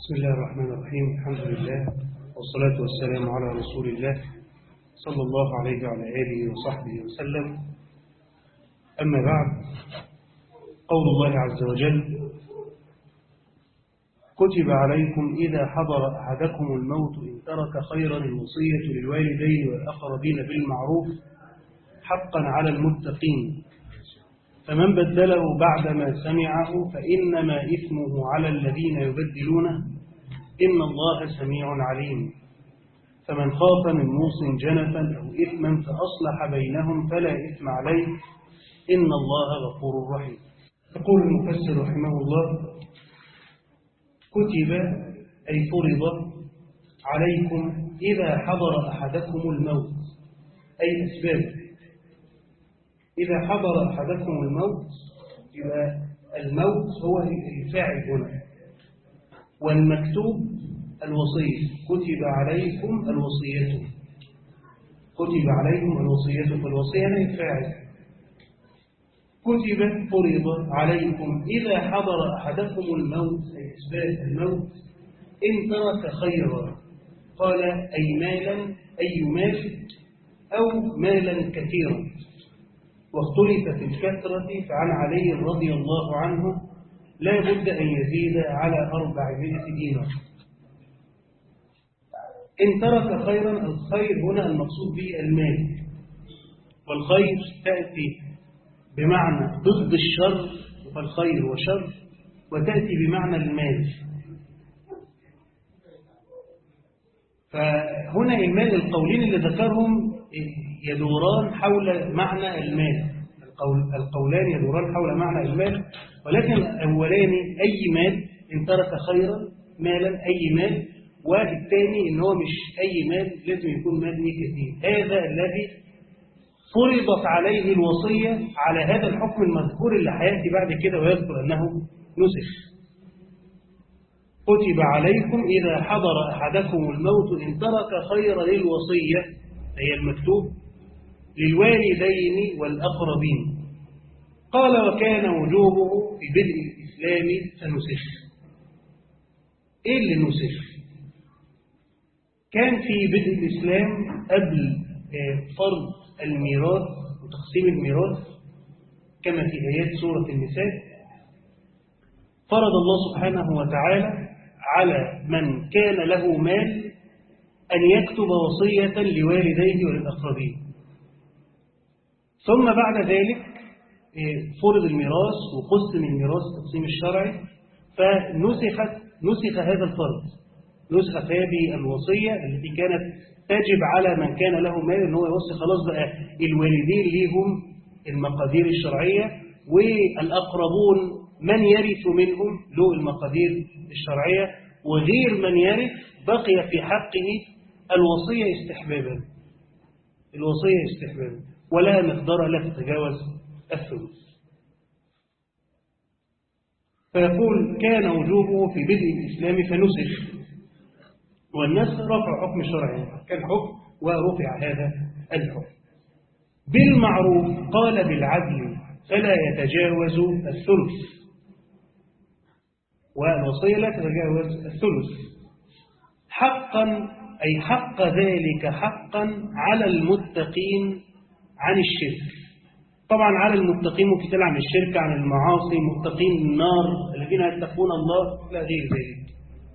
بسم الله الرحمن الرحيم الحمد لله والصلاة والسلام على رسول الله صلى الله عليه وعلى آله وصحبه وسلم أما بعد قول الله عز وجل كتب عليكم إذا حضر أحدكم الموت إن ترك خيرا الوصية للوالدين والأقربين بالمعروف حقا على المتقين فمن بدله بعدما سمعه فإنما إثمه على الذين يبدلونه إن الله سميع عليم فمن خاف من موص جنفا أو إثما فأصلح بينهم فلا إثم عليه إن الله غفور رحيم يقول المفسر رحمه الله كتب أي فرض عليكم إذا حضر أحدكم الموت أي أسباب إذا حضر أحدكم الموت يبقى الموت هو الفاعل هنا والمكتوب الوصية كتب عليكم الوصية كتب عليكم الوصية فالوصية هنا الفاعل كتب فرض عليكم إذا حضر أحدكم الموت أي إثبات الموت إن ترك خيرا قال أي مالا أي مال أو مالا كثيرا واختلف في الكثرة فعن علي رضي الله عنه لا بد أن يزيد على أربعمائة دينار إن ترك خيرا الخير هنا المقصود به المال والخير تأتي بمعنى ضد الشر فالخير وشر وتأتي بمعنى المال فهنا المال القولين اللي ذكرهم يدوران حول معنى المال القول القولان يدوران حول معنى المال ولكن الأولاني أي مال إن ترك خيرا مالا أي مال والثاني إن هو مش أي مال لازم يكون مال كثير هذا الذي فرضت عليه الوصية على هذا الحكم المذكور اللي هيأتي بعد كده ويذكر أنه نسخ كتب عليكم إذا حضر أحدكم الموت إن ترك خيرا للوصية هي المكتوب للوالدين والأقربين قال وكان وجوبه في بدء الإسلام فنسخ إيه اللي نسخ كان في بدء الإسلام قبل فرض الميراث وتقسيم الميراث كما في آيات سورة النساء فرض الله سبحانه وتعالى على من كان له مال أن يكتب وصية لوالديه وللأقربين ثم بعد ذلك فرض الميراث وقسم الميراث التقسيم الشرعي فنسخت نسخ هذا الفرض نسخت هذه الوصية التي كانت تجب على من كان له مال ان هو يوصي خلاص بقى الوالدين ليهم المقادير الشرعية والأقربون من يرث منهم له المقادير الشرعية وغير من يرث بقي في حقه الوصية استحبابا الوصية استحبابا ولا مقدار لا تتجاوز الثلث فيقول كان وجوبه في بدء الإسلام فنسخ والنسخ رفع حكم شرعي كان حكم ورفع هذا الحكم بالمعروف قال بالعدل فلا يتجاوز الثلث والوصية لا تتجاوز الثلث حقا أي حق ذلك حقا على المتقين عن الشرك طبعا على المتقين ممكن عن الشرك عن المعاصي متقين النار الذين يتقون الله لا غير ذلك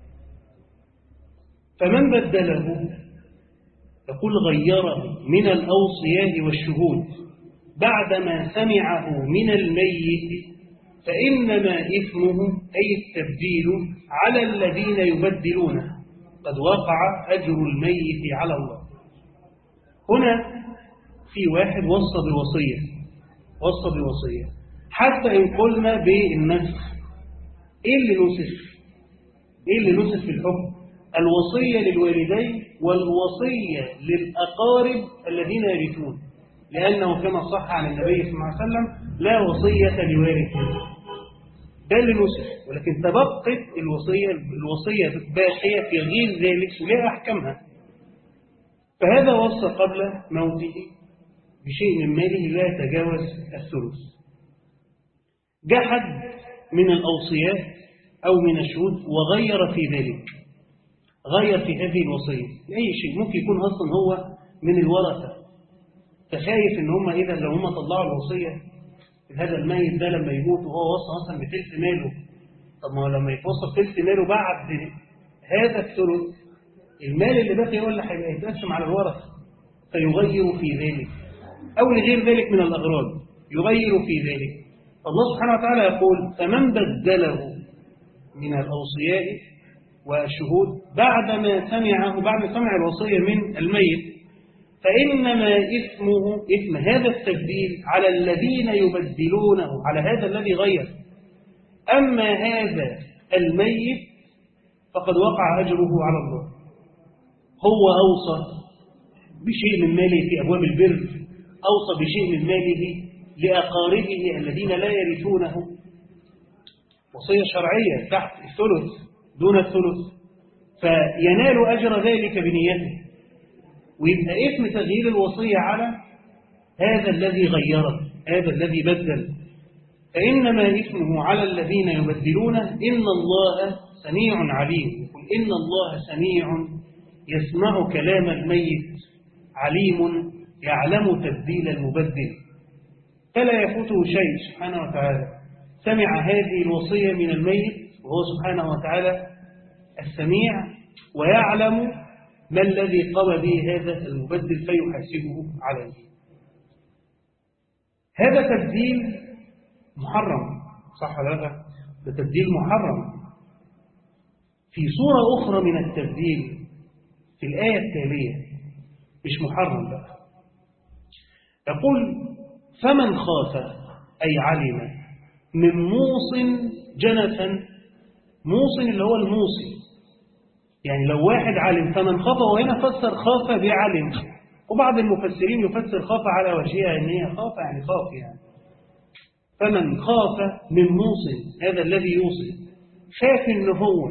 فمن بدله يقول غيره من الأوصياء والشهود بعدما سمعه من الميت فإنما إثمه أي التبديل على الذين يبدلونه قد وقع أجر الميت على الله هنا في واحد وصى بوصية وصى بوصية حتى إن قلنا بالنسخ إيه اللي نسخ إيه اللي نسخ في الحكم الوصية للوالدين والوصية للأقارب الذين يرثون لأنه كما صح عن النبي صلى الله عليه وسلم لا وصية لوارث ده اللي نسخ ولكن تبقت الوصية الوصية باقية في غير ذلك ولها أحكامها فهذا وصى قبل موته بشيء من ماله لا يتجاوز الثلث جاء حد من الأوصياء أو من الشهود وغير في ذلك غير في هذه الوصية أي شيء ممكن يكون أصلا هو من الورثة فخايف ان هم إذا لو هم طلعوا الوصية هذا الميت ده لما يموت وهو وصى أصلا بثلث ماله طب ما هو لما يتوصل ثلث ماله بعد هذا الثلث المال اللي باقي هو اللي هيبقى يتقسم على الورثة فيغير في ذلك أو لغير ذلك من الأغراض يغير في ذلك الله سبحانه وتعالى يقول فمن بدله من الأوصياء والشهود بعدما سمعه بعد سمع الوصية من الميت فإنما إثمه إثم هذا التبديل على الذين يبدلونه على هذا الذي غير أما هذا الميت فقد وقع أجره على الله هو أوصى بشيء من ماله في أبواب البر أوصى بشيء من ماله لأقاربه الذين لا يرثونه وصية شرعية تحت الثلث دون الثلث فينال أجر ذلك بنيته ويبقى اسم تغيير الوصية على هذا الذي غيره هذا الذي بدل فإنما اسمه على الذين يبدلونه إن الله سميع عليم يقول إن الله سميع يسمع كلام الميت عليم يعلم تبديل المبدل فلا يفوته شيء سبحانه وتعالى سمع هذه الوصية من الميت وهو سبحانه وتعالى السميع ويعلم ما الذي قام به هذا المبدل فيحاسبه عليه هذا تبديل محرم صح ولا لا ده تبديل محرم في صورة أخرى من التبديل في الآية التالية مش محرم بقى يقول فمن خاف أي علم من موص جنفا موص اللي هو الموصي يعني لو واحد علم فمن خاف وهنا فسر خاف بعلم وبعض المفسرين يفسر خاف على وجهها ان هي خاف يعني خاف يعني فمن خاف من موص هذا الذي يوصي خاف ان هو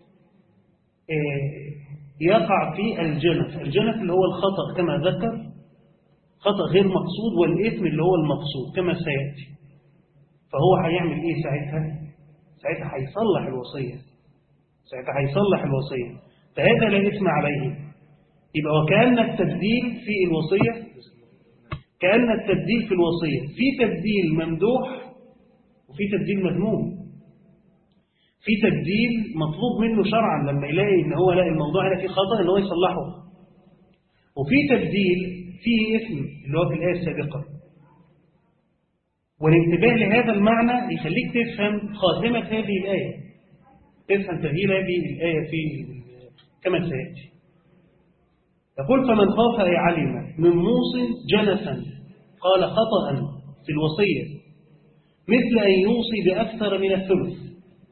يقع في الجنف الجنف اللي هو الخطأ كما ذكر خطأ غير مقصود والإثم اللي هو المقصود كما سيأتي فهو هيعمل إيه ساعتها ساعتها هيصلح الوصية ساعتها هيصلح الوصية فهذا لا إثم عليه يبقى وكأن التبديل في الوصية كأن التبديل في الوصية في تبديل ممدوح وفي تبديل مذموم في تبديل مطلوب منه شرعا لما يلاقي ان هو لا الموضوع هنا فيه خطأ ان هو يصلحه وفي تبديل فيه اسم اللي هو في الآية السابقة والانتباه لهذا المعنى يخليك تفهم خاتمة هذه الآية تفهم تغيير هذه الآية في كما سيأتي يقول فمن خاف أي علم من موص جنسا قال خطأ في الوصية مثل أن يوصي بأكثر من الثلث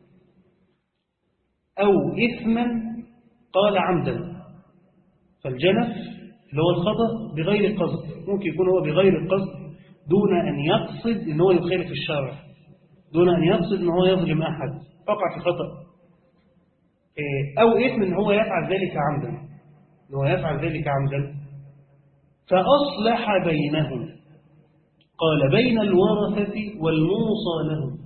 أو إثما قال عمدا فالجنف اللي هو الخطأ بغير قصد ممكن يكون هو بغير قصد دون أن يقصد أن هو يخالف الشرع دون أن يقصد أن هو يظلم أحد وقع في خطأ أو إثم أن هو يفعل ذلك عمدا أن هو يفعل ذلك عمدا فأصلح بينهم قال بين الورثة والموصى لهم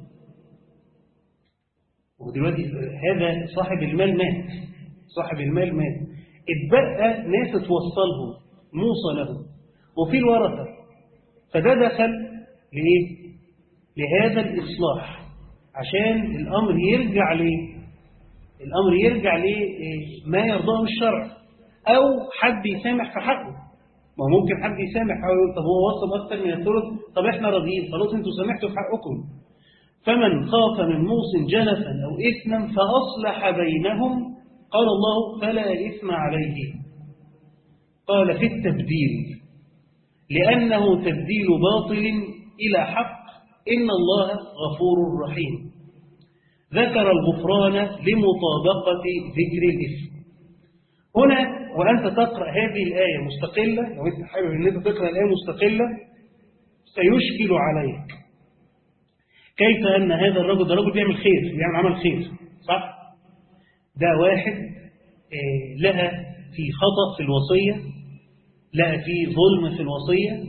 ودلوقتي هذا صاحب المال مات صاحب المال مات اتبقى ناس توصلهم موصى لهم وفي الورثة فده دخل لإيه؟ لهذا الإصلاح عشان الأمر يرجع ليه الأمر يرجع لما يرضاه الشرع أو حد يسامح في حقه ما ممكن حد يسامح أو يقول طب هو وصل أكثر من الثلث طب إحنا راضيين خلاص أنتوا سامحتوا في حقكم فمن خاف من موص جنفا أو إثما فأصلح بينهم قال الله فلا إثم عليه قال في التبديل لأنه تبديل باطل إلى حق إن الله غفور رحيم ذكر الغفران لمطابقة ذكر الإثم هنا وأنت تقرأ هذه الآية مستقلة لو أنت حابب أن أنت تقرأ الآية مستقلة سيشكل عليك كيف أن هذا الرجل ده رجل بيعمل خير بيعمل عمل خير صح؟ ده واحد لها في خطأ في الوصية لها في ظلم في الوصية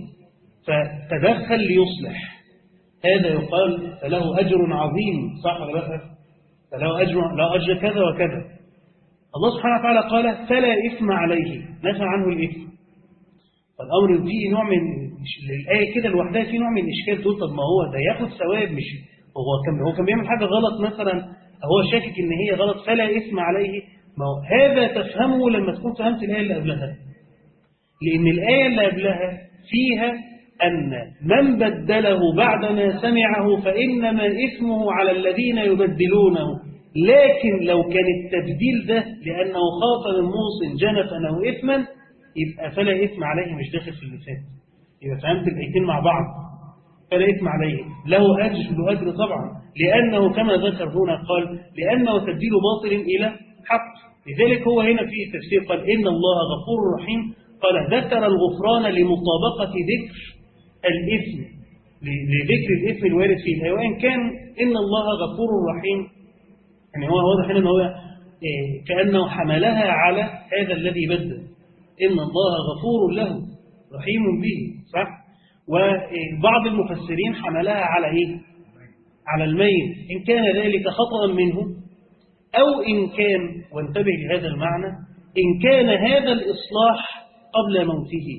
فتدخل ليصلح هذا يقال فله أجر عظيم صح ولا لا؟ فله أجر, له أجر كذا وكذا الله سبحانه وتعالى قال فلا إثم عليه نفى عنه الإثم فالأمر فيه نوع من الآية كده لوحدها فيه نوع من الإشكال تقول طب ما هو ده ياخد ثواب مش هو كان هو كان بيعمل حاجة غلط مثلا هو شاكك إن هي غلط فلا إثم عليه ما هو هذا تفهمه لما تكون فهمت الآية اللي قبلها لأن الآية اللي قبلها فيها أن من بدله بعدما سمعه فإنما إثمه على الذين يبدلونه لكن لو كان التبديل ده لأنه خاف من موص جنفا أو إثما يبقى فلا إثم عليه مش داخل في اللسان يبقى فهمت الآيتين مع بعض فلا إثم عليه له أجر له أجر طبعا لأنه كما ذكر هنا قال لأنه تبديل باطل إلى حق لذلك هو هنا في التفسير قال إن الله غفور رحيم قال ذكر الغفران لمطابقة ذكر الإثم لذكر الإثم الوارد فيه وإن كان إن الله غفور رحيم يعني هو واضح هنا أنه هو كأنه حملها على هذا الذي بدل إن الله غفور له رحيم به صح وبعض المفسرين حملها على إيه على الميت إن كان ذلك خطأ منه أو إن كان وانتبه لهذا المعنى إن كان هذا الإصلاح قبل موته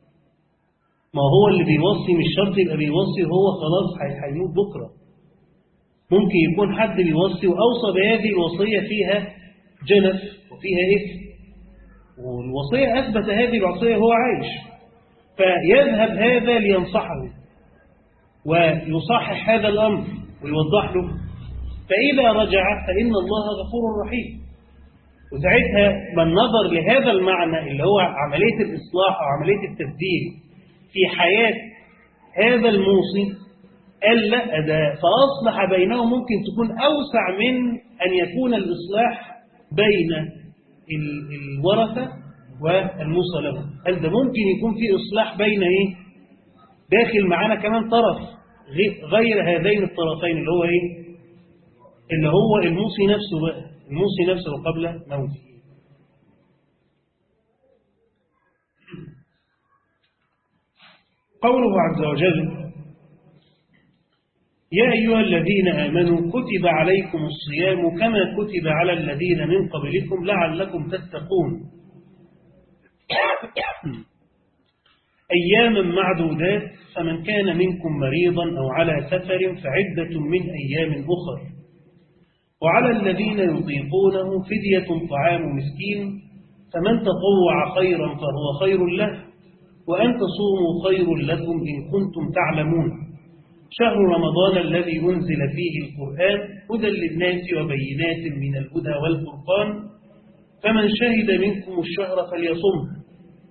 ما هو اللي بيوصي مش شرط يبقى بيوصي هو خلاص هيموت بكرة ممكن يكون حد بيوصي وأوصى بهذه الوصية فيها جنف وفيها إثم والوصية أثبت هذه الوصية هو عايش فيذهب هذا لينصحه ويصحح هذا الأمر ويوضح له فإذا رجع فإن الله غفور رحيم وساعتها من نظر لهذا المعنى اللي هو عملية الإصلاح أو عملية التبديل في حياة هذا الموصي قال لا ده فأصلح بينهم ممكن تكون أوسع من أن يكون الإصلاح بين الورثة والموصى له قال ده ممكن يكون في إصلاح بين إيه داخل معانا كمان طرف غير هذين الطرفين اللي هو إيه اللي هو الموصي نفسه بقى الموصي نفسه قبل موته قوله عز وجل يا أيها الذين آمنوا كتب عليكم الصيام كما كتب على الذين من قبلكم لعلكم تتقون أياما معدودات فمن كان منكم مريضا أو على سفر فعدة من أيام أخر وعلى الذين يطيقونه فدية طعام مسكين فمن تطوع خيرا فهو خير له وأن تصوموا خير لكم إن كنتم تعلمون شهر رمضان الذي أنزل فيه القرآن هدى للناس وبينات من الهدى والفرقان فمن شهد منكم الشهر فليصمه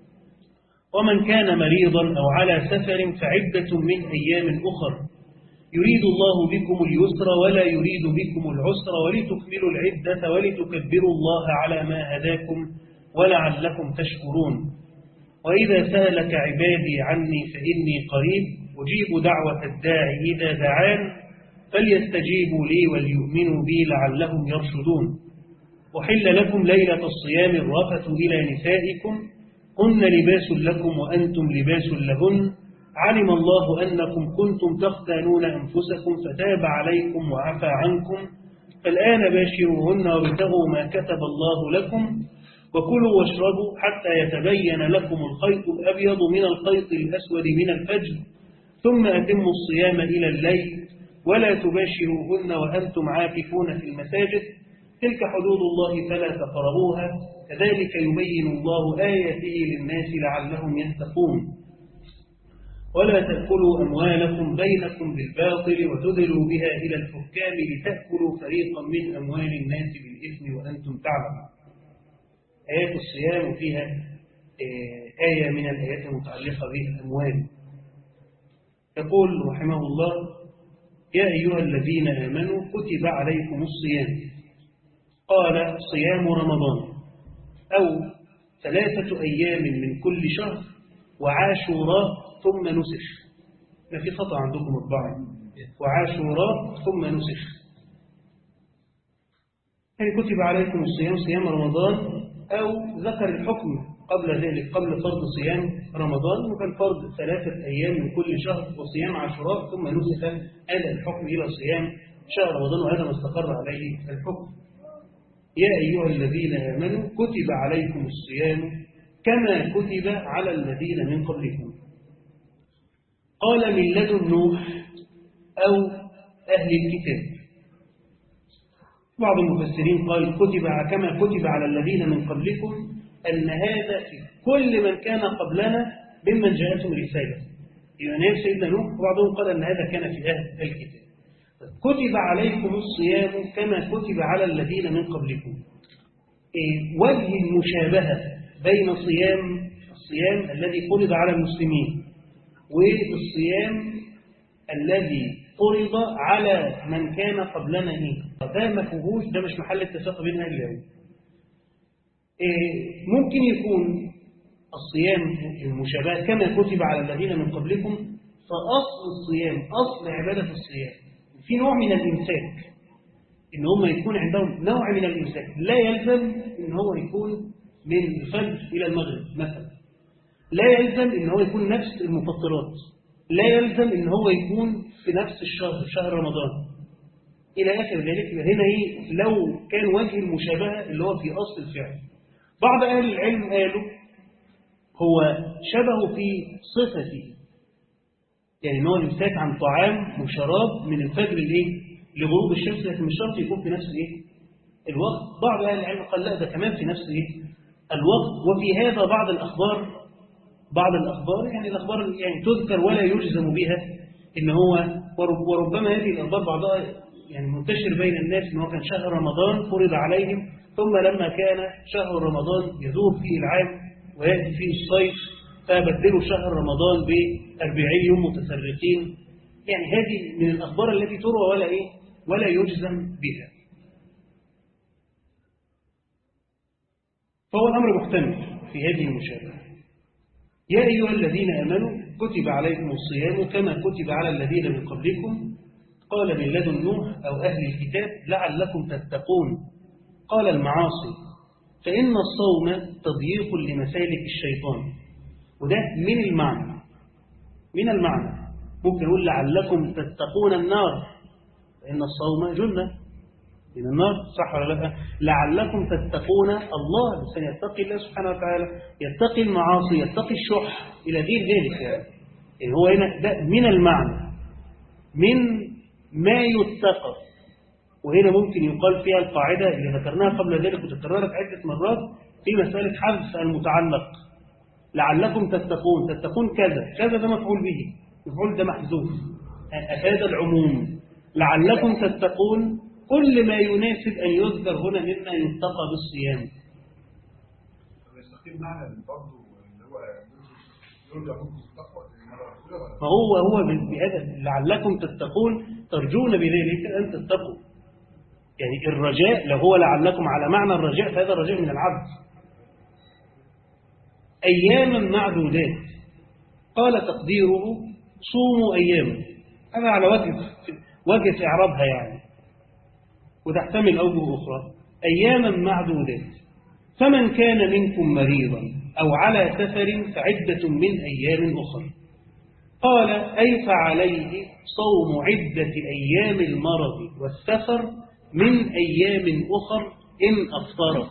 ومن كان مريضا أو على سفر فعدة من أيام أخر يريد الله بكم اليسر ولا يريد بكم العسر ولتكملوا العدة ولتكبروا الله على ما هداكم ولعلكم تشكرون وإذا سألك عبادي عني فإني قريب أجيب دعوة الداعي إذا دعان فليستجيبوا لي وليؤمنوا بي لعلهم يرشدون وحل لكم ليلة الصيام الرفث إلى نسائكم هن لباس لكم وأنتم لباس لهن علم الله أنكم كنتم تختانون أنفسكم فتاب عليكم وعفى عنكم فالآن باشروهن وابتغوا ما كتب الله لكم وكلوا واشربوا حتى يتبين لكم الخيط الأبيض من الخيط الأسود من الفجر ثم أتموا الصيام إلى الليل ولا تباشروهن وأنتم عاكفون في المساجد تلك حدود الله فلا تقربوها كذلك يبين الله آياته للناس لعلهم يتقون ولا تأكلوا أموالكم بينكم بالباطل وتدلوا بها إلى الحكام لتأكلوا فريقا من أموال الناس بالإثم وأنتم تعلمون آيات الصيام فيها آية من الآيات المتعلقة بالأموال يقول رحمه الله يا أيها الذين آمنوا كتب عليكم الصيام قال صيام رمضان أو ثلاثة أيام من كل شهر وعاشوراء ثم نسخ ما في خطأ عندكم الضعي وعاشوراء ثم نسخ يعني كتب عليكم الصيام صيام رمضان أو ذكر الحكم قبل ذلك قبل فرض صيام رمضان وكان فرض ثلاثة أيام من كل شهر وصيام عاشوراء ثم نسخ هذا الحكم إلى صيام شهر رمضان وهذا ما استقر عليه الحكم يا أيها الذين آمنوا كتب عليكم الصيام كما كتب على الذين من قبلكم قال من لدن نوح أو أهل الكتاب بعض المفسرين قال كتب كما كتب على الذين من قبلكم أن هذا في كل من كان قبلنا ممن جاءتهم رسالة يعني سيدنا نوح وبعضهم قال أن هذا كان في أهل الكتاب كتب عليكم الصيام كما كتب على الذين من قبلكم إيه وجه المشابهة بين صيام الصيام الذي فرض على المسلمين والصيام الذي فرض على من كان قبلنا إيه ده ما فيهوش ده مش محل اتفاق بين أهل العلم إيه ممكن يكون الصيام المشابهة كما كتب على الذين من قبلكم فأصل الصيام أصل عبادة الصيام في نوع من الإمساك إن هم يكون عندهم نوع من الإمساك لا يلزم إن هو يكون من الفجر إلى المغرب مثلا لا يلزم إن هو يكون نفس المفطرات لا يلزم إن هو يكون في نفس الشهر شهر رمضان إلى آخر ذلك هنا إيه لو كان وجه المشابهة اللي هو في أصل الفعل بعض أهل العلم قالوا هو شبه في صفته يعني ان هو الامساك عن طعام وشراب من الفجر لايه لغروب الشمس لكن مش شرط يكون في نفس الايه الوقت بعض اهل العلم قال لا ده كمان في نفس ايه الوقت وفي هذا بعض الاخبار بعض الاخبار يعني الاخبار يعني تذكر ولا يجزم بها ان هو وربما هذه الاخبار بعضها يعني منتشر بين الناس ان هو كان شهر رمضان فرض عليهم ثم لما كان شهر رمضان يذوب فيه العام وياتي فيه الصيف فبدلوا شهر رمضان بأربعين يوم متفرقين يعني هذه من الأخبار التي تروى ولا إيه ولا يجزم بها فهو الأمر محتمل في هذه المشابهة يا أيها الذين آمنوا كتب عليكم الصيام كما كتب على الذين من قبلكم قال من لدن نوح أو أهل الكتاب لعلكم تتقون قال المعاصي فإن الصوم تضييق لمسالك الشيطان وده من المعنى من المعنى ممكن نقول لعلكم تتقون النار فإن الصوم جنة من النار صح ولا لا لعلكم تتقون الله الإنسان يتقي الله سبحانه وتعالى يتقي المعاصي يتقي الشح إلى غير ذلك يعني. يعني هو هنا ده من المعنى من ما يتقى وهنا ممكن يقال فيها القاعدة اللي ذكرناها قبل ذلك وتكررت عدة مرات في مسألة حذف المتعلق لعلكم تتقون تتقون كذا كذا ده مفعول به مفعول ده محذوف أفاد العموم لعلكم تتقون كل ما يناسب أن يذكر هنا مما يتقى بالصيام فهو هو بهذا لعلكم تتقون ترجون بذلك أن تتقوا يعني الرجاء لو هو لعلكم على معنى الرجاء فهذا الرجاء من العبد أياما معدودات قال تقديره صوموا أياما هذا على وجه وجه إعرابها يعني وتحتمل أوجه أخرى أياما معدودات فمن كان منكم مريضا أو على سفر فعدة من أيام أخرى قال أي فعليه صوم عدة أيام المرض والسفر من أيام أخر إن أفطر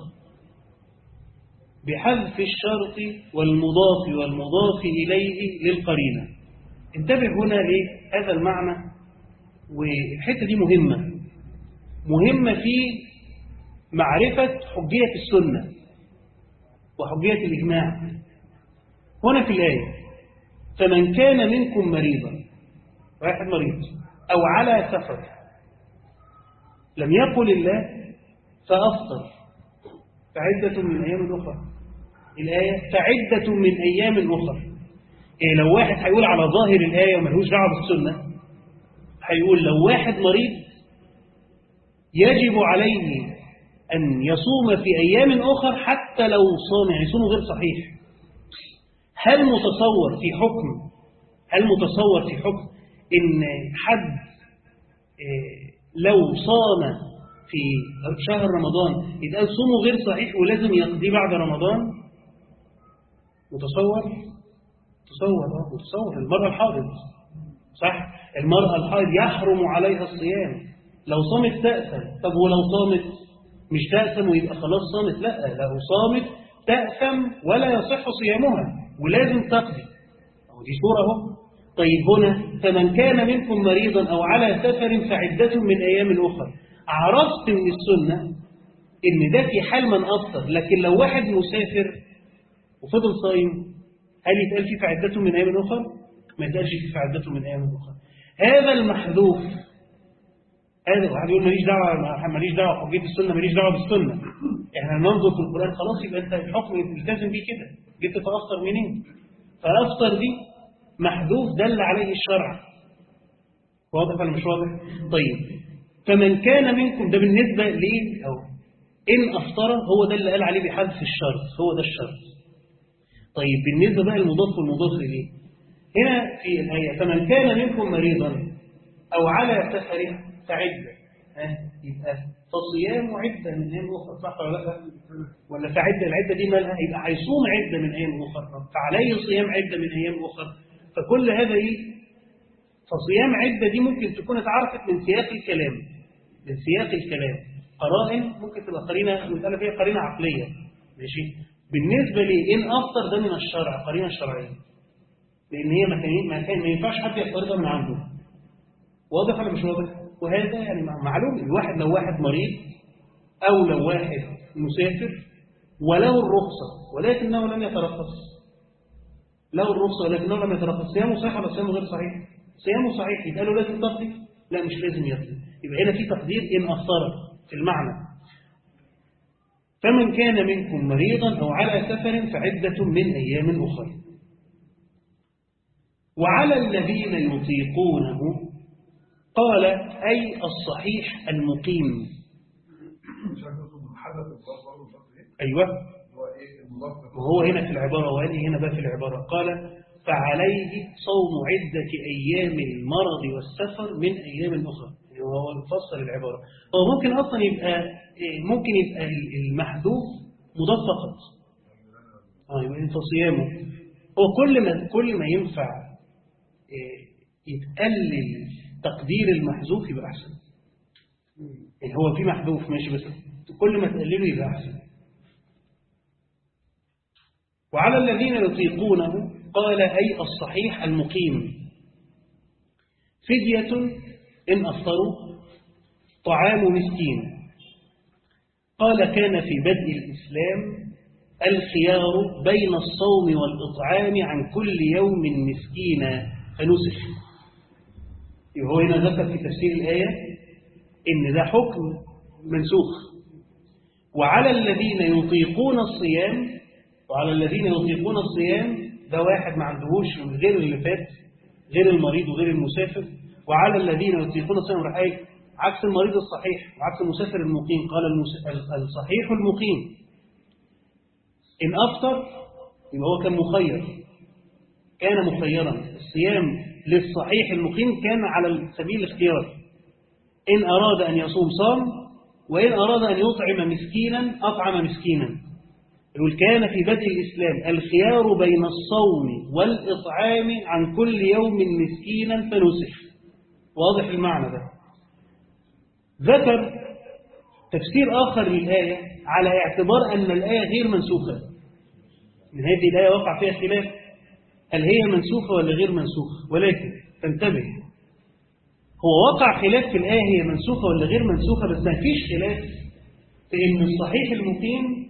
بحذف الشرط والمضاف والمضاف إليه للقرينة انتبه هنا لهذا المعنى والحتة دي مهمة مهمة في معرفة حجية السنة وحجية الإجماع هنا في الآية فمن كان منكم مريضا واحد مريض أو على سفر لم يقل الله فأفطر فعدة من أيام أخرى الآية فعدة من أيام أخرى إيه لو واحد هيقول على ظاهر الآية وملهوش دعوه بالسنة هيقول لو واحد مريض يجب عليه أن يصوم في أيام أخر حتى لو صام يعني يصوم غير صحيح هل متصور في حكم هل متصور في حكم إن حد لو صام في شهر رمضان يبقى صومه غير صحيح ولازم يقضيه بعد رمضان متصور متصور اه متصور المرأة الحائض صح المرأة الحائض يحرم عليها الصيام لو صامت تأثم طب ولو صامت مش تأثم ويبقى خلاص صامت لا لو صامت تأثم ولا يصح صيامها ولازم تقضي أو دي صورة اهو طيب هنا فمن كان منكم مريضا أو على سفر فعدة من أيام أخرى عرفت من السنة إن ده في حال من أفطر لكن لو واحد مسافر وفضل صايم هل يتقال فيه فعدته من أيام أخرى؟ ما يتقالش فيه فعدته من أيام أخرى هذا المحذوف هذا واحد يقول ماليش دعوة ماليش دعوة حجية السنة ماليش دعوة بالسنة احنا ننظر في القرآن خلاص يبقى انت الحكم ملتزم بيه كده جيت تتأثر منين؟ فأفطر دي محذوف دل عليه الشرع واضح ولا مش واضح؟ طيب فمن كان منكم ده بالنسبة ليه أو إن أفطر هو ده اللي قال عليه بحذف الشرط هو ده الشرط طيب بالنسبة بقى المضاف والمضاف إليه هنا في الآية فمن كان منكم مريضا أو على سفر فعدة ها يبقى فصيام عدة من أيام أخرى صح ولا لا؟ ولا فعدة العدة دي مالها يبقى هيصوم عدة من أيام أخرى فعليه صيام عدة من أيام أخرى فكل هذا إيه؟ فصيام عدة دي ممكن تكون اتعرفت من سياق الكلام من سياق الكلام قرائن ممكن تبقى قرينة المسألة فيها قرينة عقلية ماشي بالنسبة لي إن أفطر ده من الشرع قرينة شرعية لأن هي ما كان ما كان ما ينفعش حد يفترضها من عنده واضح ولا مش واضح وهذا يعني معلوم الواحد لو واحد مريض أو لو واحد مسافر وله الرخصة ولكنه لم يترخص له الرخصة ولكنه لم يترخص صيامه صحيح ولا صيامه غير صحيح صيامه صحيح يبقى له لازم تقضي لا مش لازم يقضي يبقى هنا في تقدير إن أفطر في المعنى فمن كان منكم مريضا أو على سفر فعدة من أيام أخرى وعلى الذين يطيقونه قال أي الصحيح المقيم أيوة وهو هنا في العبارة وهذه هنا بقى في العبارة قال فعليه صوم عدة أيام المرض والسفر من أيام أخرى يعني هو مفصل العبارة هو ممكن أصلا يبقى ممكن يبقى المحذوف مضاف فقط آه يبقى انت صيامه هو كل ما كل ما ينفع يتقلل تقدير المحذوف يبقى أحسن يعني هو في محذوف ماشي بس كل ما تقلله يبقى أحسن وعلى الذين يطيقونه قال أي الصحيح المقيم فدية إن أفطروا طعام مسكين قال كان في بدء الإسلام الخيار بين الصوم والإطعام عن كل يوم مسكينا فنسخ هو هنا ذكر في تفسير الآية إن ده حكم منسوخ وعلى الذين يطيقون الصيام وعلى الذين يطيقون الصيام ده واحد ما عندهوش غير اللي فات غير المريض وغير المسافر وعلى الذين يطيقون الصيام رأي عكس المريض الصحيح وعكس المسافر المقيم قال الصحيح المقيم إن أفطر يبقى هو كان مخير كان مخيرا الصيام للصحيح المقيم كان على سبيل الاختيار إن أراد أن يصوم صام وإن أراد أن يطعم مسكينا أطعم مسكينا يقول كان في بدء الإسلام الخيار بين الصوم والإطعام عن كل يوم مسكينا فنسخ واضح المعنى ده ذكر تفسير آخر للآية على اعتبار أن الآية غير منسوخة من هذه الآية وقع فيها خلاف هل هي منسوخة ولا غير منسوخة ولكن تنتبه هو وقع خلاف في الآية هي منسوخة ولا غير منسوخة بس ما فيش خلاف في أن الصحيح المقيم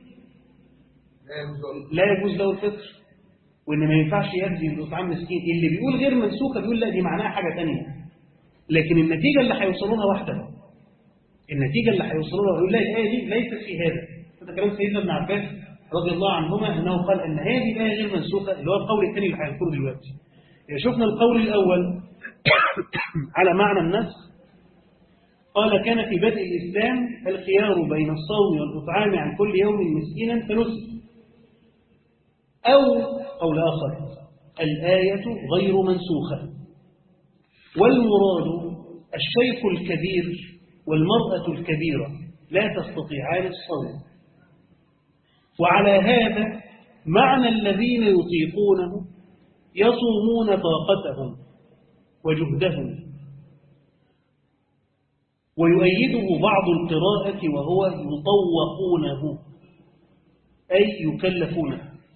لا يجوز له الفطر وان ما ينفعش يجزي باطعام مسكين اللي بيقول غير منسوخه بيقول لا دي معناها حاجه ثانيه لكن النتيجه اللي هيوصلوا لها واحده النتيجه اللي هيوصلوا لها يقول لا الايه دي ليست في هذا هذا كلام سيدنا ابن عباس رضي الله عنهما انه قال ان هذه الايه غير منسوخه اللي هو القول الثاني اللي هنذكره دلوقتي شفنا القول الاول على معنى النسخ قال كان في بدء الاسلام الخيار بين الصوم والاطعام عن كل يوم مسكينا فنسك أو قول آخر الآية غير منسوخة والمراد الشيخ الكبير والمرأة الكبيرة لا تستطيعان الصوم وعلى هذا معنى الذين يطيقونه يصومون طاقتهم وجهدهم ويؤيده بعض القراءة وهو يطوقونه أي يكلفونه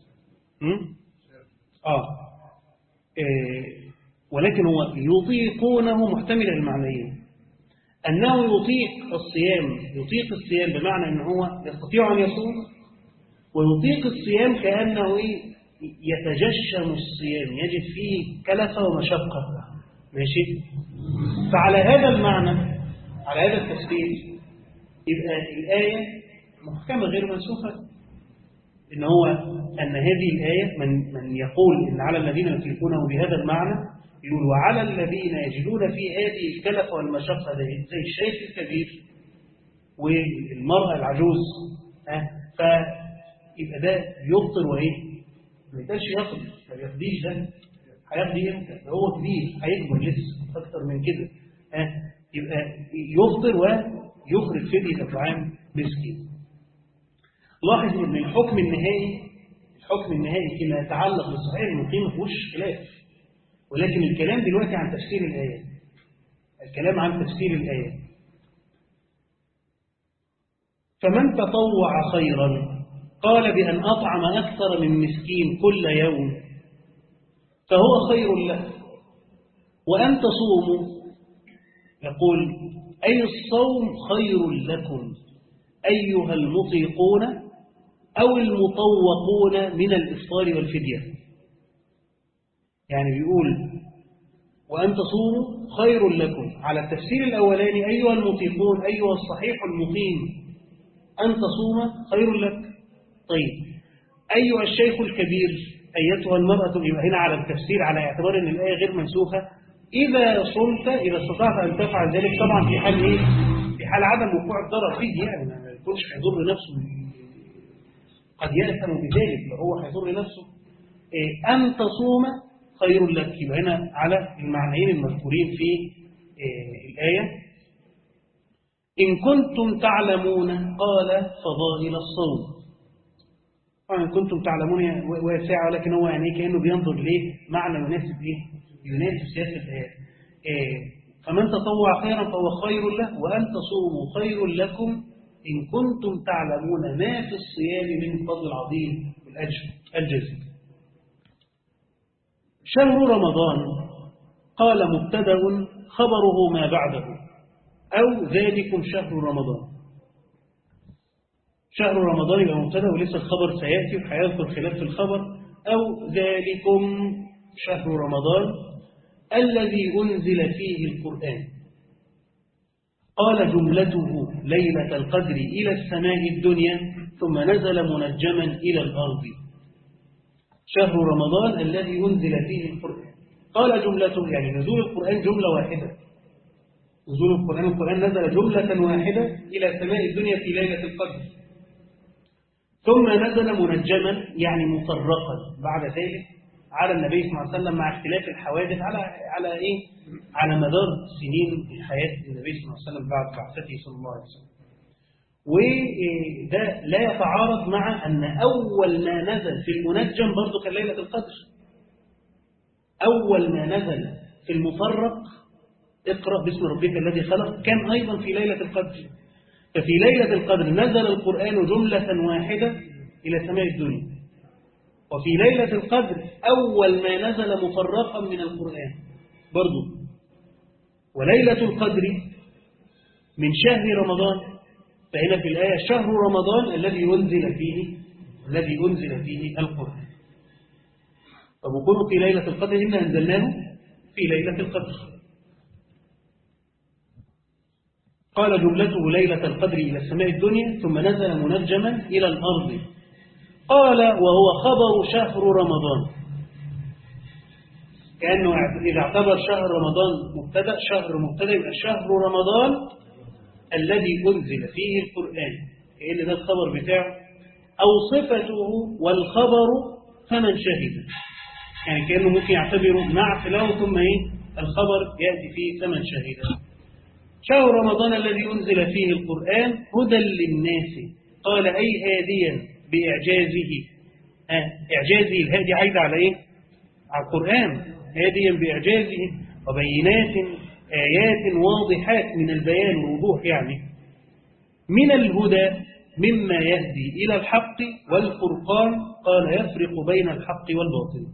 آه. آه ولكن هو يطيقونه محتمل المعنيين أنه يطيق الصيام يطيق الصيام بمعنى أنه هو يستطيع أن يصوم ويطيق الصيام كأنه يتجشم الصيام يجد فيه كلفة ومشقة ماشي فعلى هذا المعنى على هذا التفسير يبقى الآية محكمة غير منسوخة إن هو أن هذه الآية من, من يقول إن على الذين يطيقونه بهذا المعنى يقول وعلى الذين يجدون في هذه الكلفة والمشقة زي الشيخ الكبير والمرأة العجوز ها فيبقى ده يفطر وإيه؟ ما يقدرش يقضي ما بيقضيش ده هيقضي امتى؟ هو كبير هيكبر لسه أكتر من كده ها يبقى يفطر ويخرج فدية طعام مسكين لاحظ ان الحكم النهائي الحكم النهائي فيما يتعلق بالصحيح المقيم في وش خلاف ولكن الكلام دلوقتي عن تفسير الآية الكلام عن تفسير الآية فمن تطوع خيرا قال بأن أطعم أكثر من مسكين كل يوم فهو خير له وأن تصوموا يقول أي الصوم خير لكم أيها المطيقون أو المطوقون من الإفطار والفدية يعني بيقول وأن تصوموا خير لكم على التفسير الأولاني أيها المطيقون أيها الصحيح المقيم أن تصوم خير لك طيب أيها الشيخ الكبير أيتها المرأة يبقى هنا على التفسير على اعتبار أن الآية غير منسوخة إذا صمت إذا استطعت أن تفعل ذلك طبعا في حال إيه؟ في حال عدم وقوع الضرر فيه يعني ما يكونش هيضر نفسه قد يأثم بذلك فهو هيضر نفسه إيه أن تصوم خير لك يبقى هنا على المعنيين المذكورين في الآية إن كنتم تعلمون قال فضائل الصوم إن كنتم تعلمون واسعة ولكن هو يعني كأنه بينظر ليه معنى يناسب إيه يناسب سياسة الآية فمن تطوع خيرا فهو خير له وأن تصوموا خير لكم إن كنتم تعلمون ما في الصيام من فضل عظيم والأجر الجزيل شهر رمضان قال مبتدا خبره ما بعده أو ذلكم شهر رمضان شهر رمضان يبقى مبتدا ولسه الخبر سيأتي وهيذكر خلاف في الخبر أو ذلكم شهر رمضان الذي أنزل فيه القرآن قال جملته ليلة القدر إلى السماء الدنيا ثم نزل منجما إلى الأرض شهر رمضان الذي أنزل فيه القرآن قال جملته يعني نزول القرآن جملة واحدة نزول القرآن القرآن نزل جملة واحدة إلى سماء الدنيا في ليلة القدر ثم نزل منجما يعني مفرقا بعد ذلك على النبي صلى الله عليه وسلم مع اختلاف الحوادث على على ايه؟ على مدار سنين حياة النبي صلى الله عليه وسلم بعد بعثته صلى الله عليه وسلم. وده لا يتعارض مع أن أول ما نزل في المنجم برضه كان ليلة القدر أول ما نزل في المفرق اقرأ باسم ربك الذي خلق كان أيضا في ليلة القدر ففي ليلة القدر نزل القرآن جملة واحدة إلى سماء الدنيا وفي ليلة القدر أول ما نزل مفرقا من القرآن برضو وليلة القدر من شهر رمضان فهنا في الآية شهر رمضان الذي أنزل فيه الذي أنزل فيه القرآن طب وقولوا في ليلة القدر إنا أنزلناه في ليلة القدر قال جملته ليلة القدر إلى السماء الدنيا ثم نزل منجما إلى الأرض قال وهو خبر شهر رمضان كأنه إذا اعتبر شهر رمضان مبتدأ شهر مبتدأ يبقى شهر رمضان الذي أنزل فيه القرآن كأن ده الخبر بتاعه أو صفته والخبر فمن شهد يعني كأنه ممكن يعتبره مع تلاوة ثم إيه الخبر يأتي فيه فمن شهد شهر رمضان الذي أنزل فيه القرآن هدى للناس قال أي هاديا بإعجازه آه إعجازه الهادي عايد على إيه؟ على القرآن هاديا بإعجازه وبينات آيات واضحات من البيان والوضوح يعني من الهدى مما يهدي إلى الحق والفرقان قال يفرق بين الحق والباطل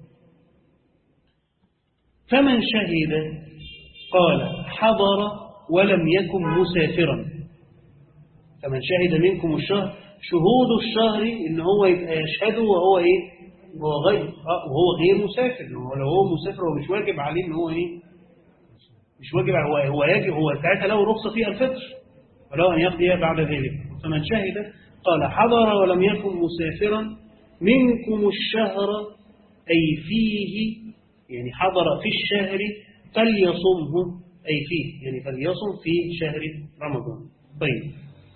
فمن شهد قال حضر ولم يكن مسافرا فمن شهد منكم الشهر شهود الشهر ان هو يبقى يشهد وهو ايه وهو غير وهو غير مسافر هو لو هو مسافر هو مش واجب عليه ان هو ايه مش واجب هو هو يجب هو ساعتها له رخصه في الفطر ولو ان يقضي بعد ذلك فمن شهد قال حضر ولم يكن مسافرا منكم الشهر اي فيه يعني حضر في الشهر فليصمه أي فيه يعني فليصم في شهر رمضان طيب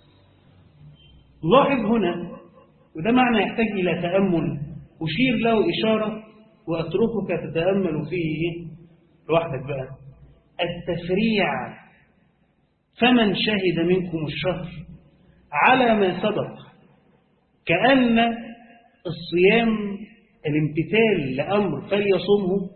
لاحظ هنا وده معنى يحتاج إلى تأمل أشير له إشارة وأتركك تتأمل فيه لوحدك بقى التفريع فمن شهد منكم الشهر على ما سبق كأن الصيام الامتثال لأمر فليصمه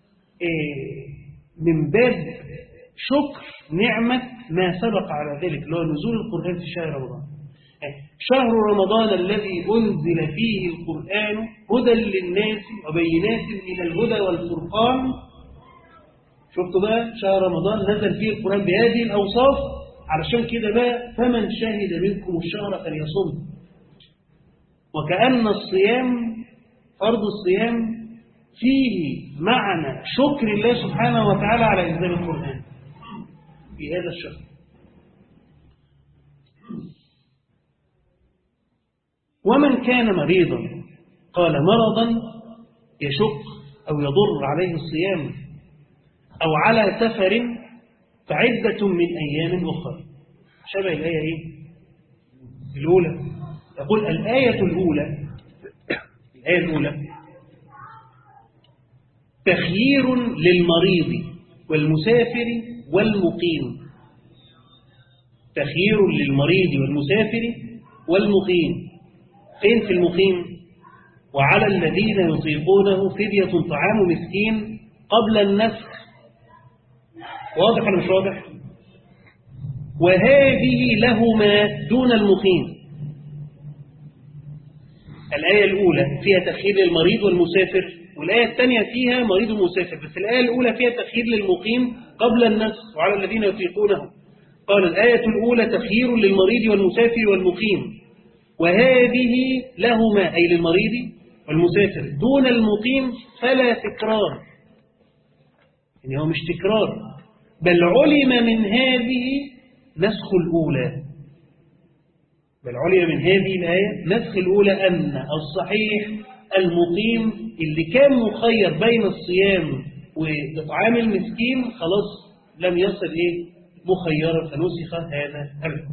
من باب شكر نعمة ما سبق على ذلك اللي هو نزول القرآن في شهر رمضان شهر رمضان الذي أنزل فيه القرآن هدى للناس وبينات من الهدى والفرقان شفتوا بقى شهر رمضان نزل فيه القرآن بهذه الأوصاف علشان كده بقى فمن شهد منكم الشهر فليصم وكأن الصيام فرض الصيام فيه معنى شكر الله سبحانه وتعالى على إنزال القرآن في هذا الشهر ومن كان مريضا قال مرضا يشق أو يضر عليه الصيام أو على سفر فعدة من أيام أخرى شبه الآية إيه؟ الأولى يقول الآية الأولى الآية الأولى تخيير للمريض والمسافر والمقيم تخيير للمريض والمسافر والمقيم فين في المقيم وعلى الذين يطيقونه فدية طعام مسكين قبل النسخ واضح ولا مش واضح وهذه لهما دون المقيم الآية الأولى فيها تخيير للمريض والمسافر والآية الثانية فيها مريض ومسافر بس الآية الأولى فيها تخيير للمقيم قبل النسخ وعلى الذين يطيقونه قال الآية الأولى تخيير للمريض والمسافر والمقيم وهذه لهما أي للمريض والمسافر دون المقيم فلا تكرار يعني هو مش تكرار بل علم من هذه نسخ الأولى بل علم من هذه الآية نسخ الأولى أن الصحيح المقيم اللي كان مخير بين الصيام وإطعام المسكين خلاص لم يصل إيه مخيرا فنسخ هذا الحكم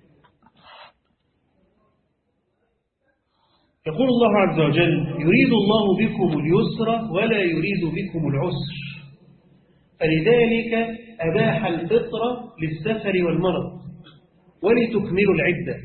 يقول الله عز وجل يريد الله بكم اليسر ولا يريد بكم العسر فلذلك أباح الفطر للسفر والمرض ولتكملوا العدة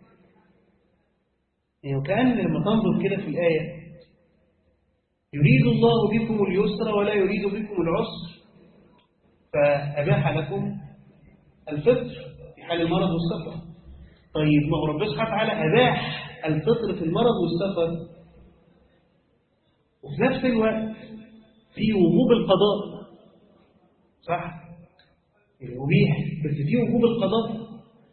يعني وكأن لما تنظر كده في الآية يريد الله بكم اليسر ولا يريد بكم العسر فأباح لكم الفطر في حال المرض والسفر طيب ما هو ربنا سبحانه وتعالى أباح الفطر في المرض والسفر وفي نفس الوقت في وجوب القضاء صح أبيح بس في وجوب القضاء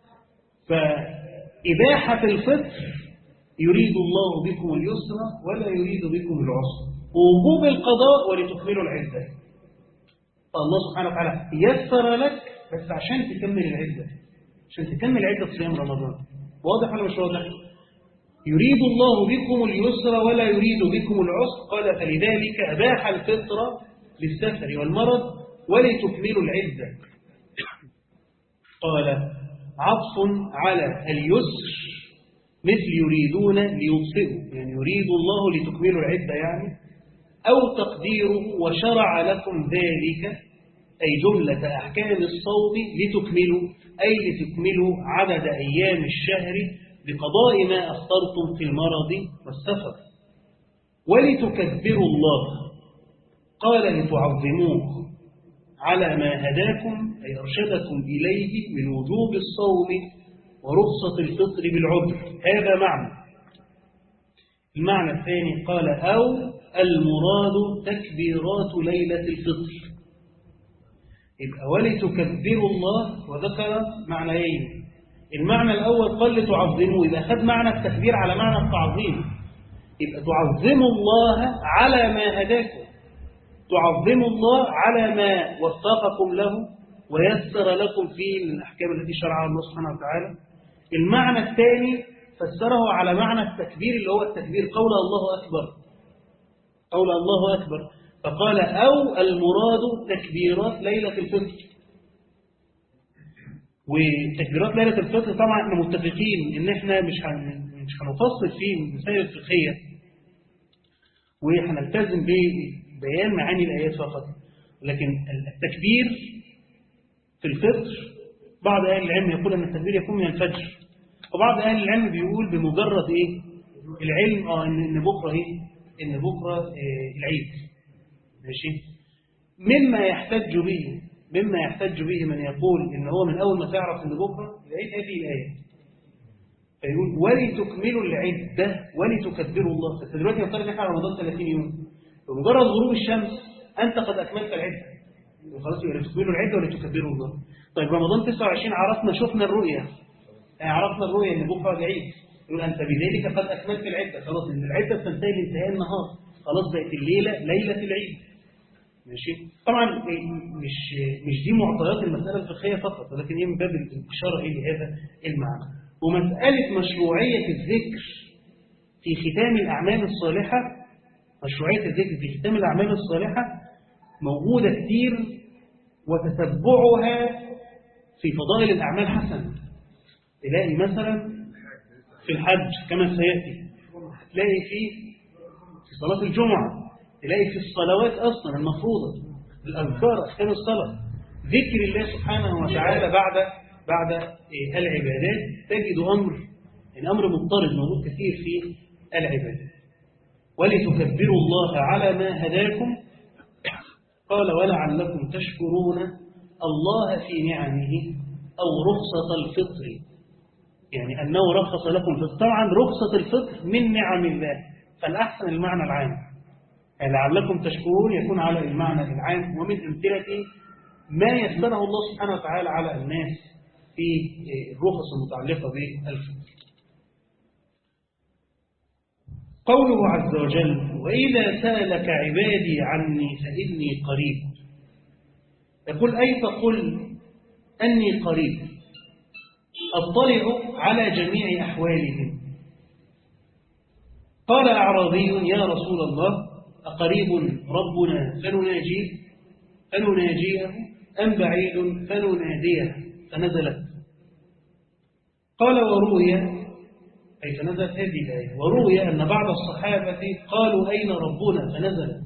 فإباحة الفطر يريد الله بكم اليسر ولا يريد بكم العسر ووجوب القضاء ولتكملوا العدة فالله سبحانه وتعالى يسر لك بس عشان تكمل العدة عشان تكمل عدة صيام رمضان واضح ولا مش واضح يريد الله بكم اليسر ولا يريد بكم العسر قال فلذلك أباح الفطر للسفر والمرض ولتكملوا العدة قال عطف على اليسر مثل يريدون ليطفئوا يعني يريد الله لتكملوا العدة يعني أو تقديره وشرع لكم ذلك أي جملة أحكام الصوم لتكملوا أي لتكملوا عدد أيام الشهر بقضاء ما أفطرتم في المرض والسفر ولتكبروا الله قال لتعظموه على ما هداكم أي أرشدكم إليه من وجوب الصوم ورخصة الفطر بالعذر هذا معنى المعنى الثاني قال أو المراد تكبيرات ليلة الفطر يبقى ولتكبروا الله وذكر معنيين المعنى الأول قال لتعظموا إذا أخذ معنى التكبير على معنى التعظيم يبقى تعظموا الله على ما هداكم تعظموا الله على ما وفقكم له ويسر لكم فيه من الأحكام التي شرعها الله سبحانه وتعالى المعنى الثاني فسره على معنى التكبير اللي هو التكبير قول الله أكبر قول الله أكبر فقال أو المراد تكبيرات ليلة الفطر وتكبيرات ليلة الفطر طبعا احنا متفقين ان احنا مش مش هنفصل فيه المسائل الفقهية وهنلتزم ببيان معاني الآيات فقط لكن التكبير في الفطر بعض أهل العلم يقول أن التكبير يكون من الفجر وبعض أهل العلم بيقول بمجرد إيه العلم آه إن, إن بكرة إيه إن بكرة إيه العيد ماشي مما يحتج به مما يحتج به من يقول إن هو من أول ما تعرف إن بكرة العيد هذه الآية فيقول ولتكملوا العدة ولتكبروا الله فانت دلوقتي نفترض ان احنا رمضان 30 يوم بمجرد غروب الشمس انت قد اكملت العدة خلاص يبقى لتكملوا العدة ولتكبروا الله طيب رمضان 29 عرفنا شفنا الرؤية عرفنا الرؤية ان بكره العيد يقول انت بذلك قد اكملت العدة خلاص ان العدة بتنتهي بانتهاء النهار خلاص بقت الليلة ليلة العيد ماشي طبعا مش مش دي معطيات المسألة الفقهية فقط ولكن هي من باب الإشارة إلى هذا المعنى ومسألة مشروعية الذكر في ختام الأعمال الصالحة مشروعية الذكر في ختام الأعمال الصالحة موجودة كتير وتتبعها في فضائل الأعمال حسن تلاقي مثلا في الحج كما سيأتي تلاقي في في صلاة الجمعة تلاقي في الصلوات أصلا المفروضة الأذكار أحكام الصلاة ذكر الله سبحانه وتعالى بعد بعد العبادات تجد أمر يعني أمر مضطرد موجود كثير في العبادات ولتكبروا الله على ما هداكم قال ولعلكم تشكرون الله في نعمه أو رخصة الفطر يعني أنه رخص لكم في طبعا رخصة الفطر من نعم الله فالأحسن المعنى العام يعني لعلكم تشكرون يكون على المعنى العام ومن أمثلة ما يسره الله سبحانه وتعالى على الناس في الرخص المتعلقة بالفطر قوله عز وجل وإذا سألك عبادي عني فإني قريب يقول أي فقل أني قريب أطلع على جميع أحوالهم قال أعرابي يا رسول الله أقريب ربنا فنناجيه فنناجيه أم بعيد فنناديه فنزلت قال وروي أي فنزلت هذه الآية وروي أن بعض الصحابة قالوا أين ربنا فنزلت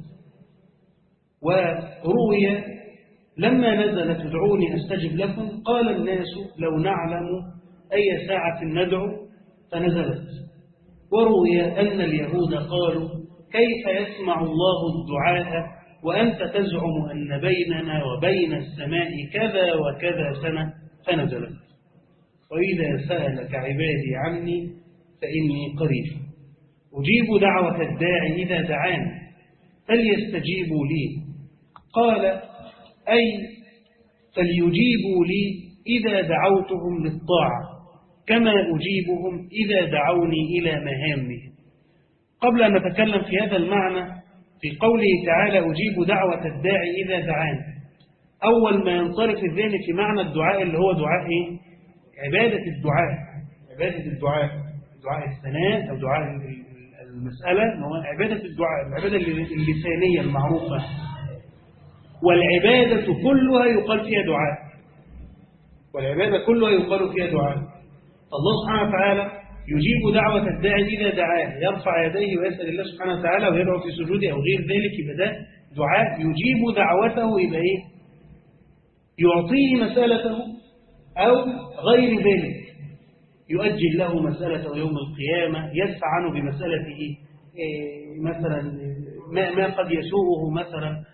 وروي لما نزلت ادعوني أستجب لكم قال الناس لو نعلم أي ساعة ندعو فنزلت وروي أن اليهود قالوا كيف يسمع الله الدعاء وأنت تزعم أن بيننا وبين السماء كذا وكذا سنة فنزلت وإذا سألك عبادي عني فإني قريب أجيب دعوة الداعي إذا دعان فليستجيبوا لي قال أي فليجيبوا لي إذا دعوتهم للطاعة كما أجيبهم إذا دعوني إلى مهامهم قبل أن نتكلم في هذا المعنى في قوله تعالى أجيب دعوة الداعي إذا دعان أول ما ينصرف الذهن في معنى الدعاء اللي هو دعاء إيه؟ عبادة الدعاء عبادة الدعاء دعاء الثناء أو دعاء المسألة هو عبادة الدعاء العبادة اللسانية المعروفة والعبادة كلها يقال فيها دعاء والعبادة كلها يقال فيها دعاء الله سبحانه وتعالى يجيب دعوة الداعي إذا دعاه يرفع يديه ويسأل الله سبحانه وتعالى ويدعو في سجوده أو غير ذلك يبقى ده دعاء يجيب دعوته يبقى إيه يعطيه مسألته أو غير ذلك يؤجل له مسألته يوم القيامة يدفع عنه بمسألته إيه مثلا ما, ما قد يسوءه مثلا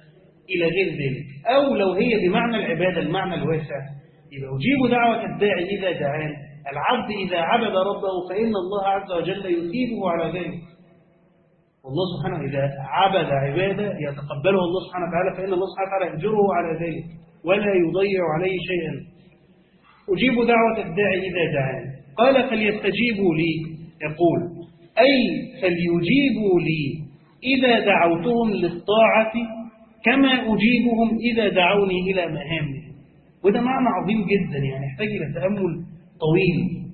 إلى غير ذلك أو لو هي بمعنى العبادة المعنى الواسع يبقى أجيب دعوة الداعي إذا دعان العبد إذا عبد ربه فإن الله عز وجل يثيبه على ذلك والله سبحانه إذا عبد عبادة يتقبله الله سبحانه وتعالى فإن الله سبحانه وتعالى يأجره على ذلك ولا يضيع عليه شيئا أجيب دعوة الداعي إذا دعان قال فليستجيبوا لي يقول أي فليجيبوا لي إذا دعوتهم للطاعة كما أجيبهم إذا دعوني إلى مهامهم وده معنى عظيم جدا يعني يحتاج إلى تأمل طويل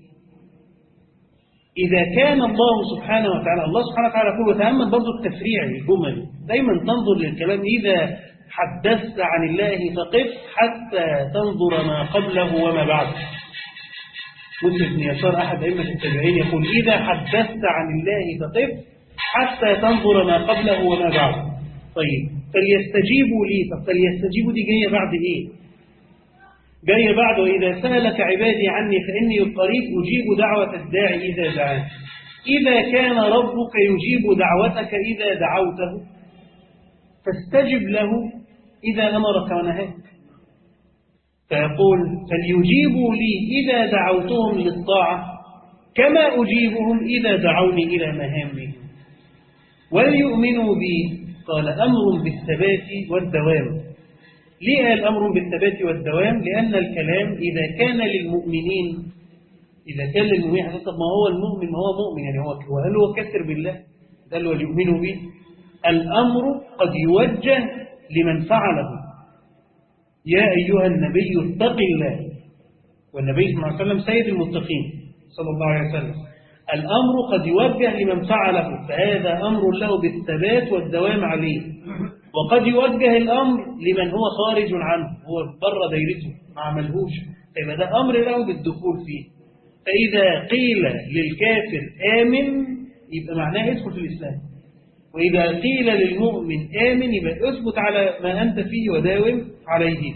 إذا كان الله سبحانه وتعالى الله سبحانه وتعالى يقول وتأمل برضو التفريع الجمل دايما تنظر للكلام إذا حدثت عن الله فقف حتى تنظر ما قبله وما بعده مسلم بن يسار أحد أئمة التابعين يقول إذا حدثت عن الله فقف حتى تنظر ما قبله وما بعده طيب فليستجيبوا لي طب فليستجيبوا دي جاية بعد إيه جاية بعد وإذا سألك عبادي عني فإني قريب أجيب دعوة الداعي إذا دعاه إذا كان ربك يجيب دعوتك إذا دعوته فاستجب له إذا أمرك ونهاك فيقول فليجيبوا لي إذا دعوتهم للطاعة كما أجيبهم إذا دعوني إلى مهامهم وليؤمنوا بي قال أمر بالثبات والدوام ليه قال أمر بالثبات والدوام لأن الكلام إذا كان للمؤمنين إذا كان للمؤمنين طب ما هو المؤمن ما هو مؤمن يعني هو هل هو كثر بالله قال وليؤمنوا به الأمر قد يوجه لمن فعله يا أيها النبي اتق الله والنبي صلى الله عليه وسلم سيد المتقين صلى الله عليه وسلم الأمر قد يوجه لمن فعله فهذا أمر له بالثبات والدوام عليه وقد يوجه الأمر لمن هو خارج عنه هو بره دايرته ما عملهوش فيبقى ده أمر له بالدخول فيه فإذا قيل للكافر آمن يبقى معناه ادخل في الإسلام وإذا قيل للمؤمن آمن يبقى اثبت على ما أنت فيه وداوم عليه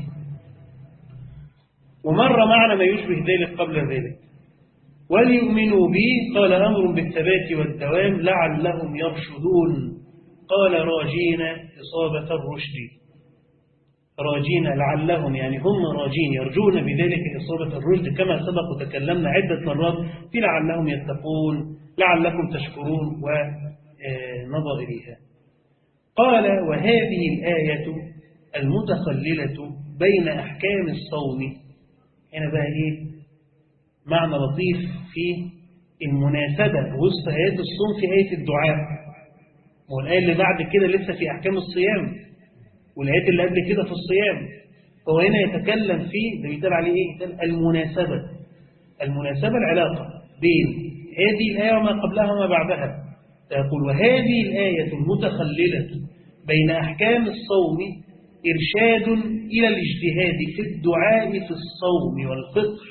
ومر معنا ما يشبه ذلك قبل ذلك وليؤمنوا بي قال أمر بالثبات والدوام لعلهم يرشدون قال راجين إصابة الرشد راجين لعلهم يعني هم راجين يرجون بذلك إصابة الرشد كما سبق وتكلمنا عدة مرات في لعلهم يتقون لعلكم تشكرون ونظر إليها قال وهذه الآية المتخللة بين أحكام الصوم هنا بقى إيه معنى لطيف في المناسبة وسط آيات الصوم في آية الدعاء والآية اللي بعد كده لسه في أحكام الصيام والآيات اللي قبل كده في الصيام فهو هنا يتكلم في ده بيتقال عليه إيه؟ المناسبة المناسبة العلاقة بين هذه الآية وما قبلها وما بعدها يقول وهذه الآية المتخللة بين أحكام الصوم إرشاد إلى الاجتهاد في الدعاء في الصوم والفطر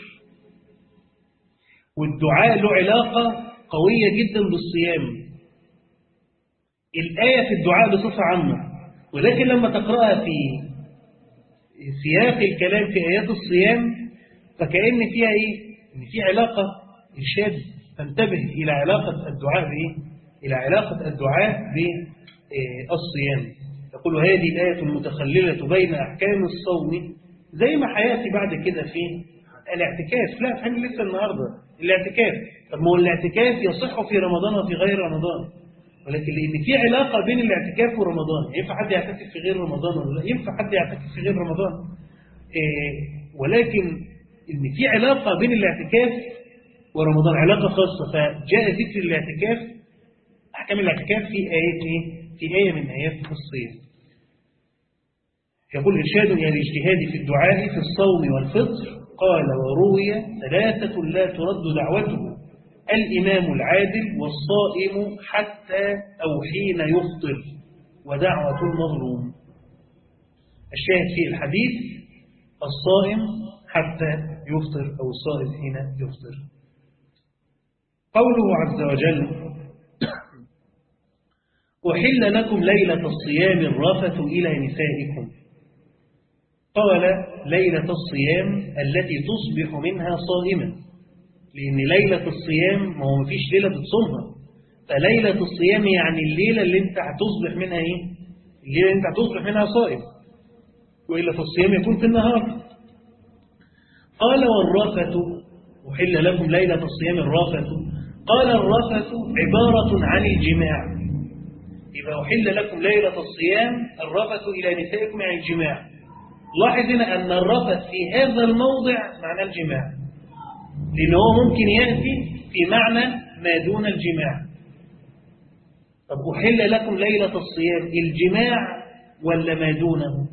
والدعاء له علاقة قوية جدا بالصيام الآية في الدعاء بصفة عامة ولكن لما تقرأها في سياق الكلام في آيات الصيام فكأن فيها إيه؟ إن في علاقة إرشاد تنتبه إلى علاقة الدعاء بإيه؟ إلى علاقة الدعاء بالصيام يقول هذه الآية المتخللة بين أحكام الصوم زي ما حياتي بعد كده في الاعتكاف لا فهم لسه النهاردة الاعتكاف طب ما هو الاعتكاف يصح في رمضان وفي غير رمضان ولكن لأن في علاقة بين الاعتكاف ورمضان ينفع حد يعتكف في غير رمضان ولا لا ينفع حد يعتكف في غير رمضان إيه ولكن إن في علاقة بين الاعتكاف ورمضان علاقة خاصة فجاء ذكر الاعتكاف أحكام الاعتكاف في آية إيه؟ في آية من آيات الصيام يقول إرشاد إلى الاجتهاد في الدعاء في الصوم والفطر قال وروي ثلاثة لا ترد دعوته الإمام العادل والصائم حتى أو حين يفطر ودعوة المظلوم الشاهد في الحديث الصائم حتى يفطر أو الصائم حين يفطر قوله عز وجل أحل لكم ليلة الصيام الرفث إلى نسائكم قال ليلة الصيام التي تصبح منها صائما لأن ليلة الصيام ما هو مفيش ليلة بتصومها فليلة الصيام يعني الليلة اللي انت هتصبح منها ايه الليلة اللي انت هتصبح منها صائم وإلا فالصيام يكون في النهار قال والرافة أحل لكم ليلة الصيام الرافة قال الرافة عبارة عن الجماع إذا أحل لكم ليلة الصيام الرفث إلى نسائكم عن الجماع لاحظ هنا أن الرفث في هذا الموضع معنى الجماع لأنه ممكن يأتي في معنى ما دون الجماع طب أحل لكم ليلة الصيام الجماع ولا ما دونه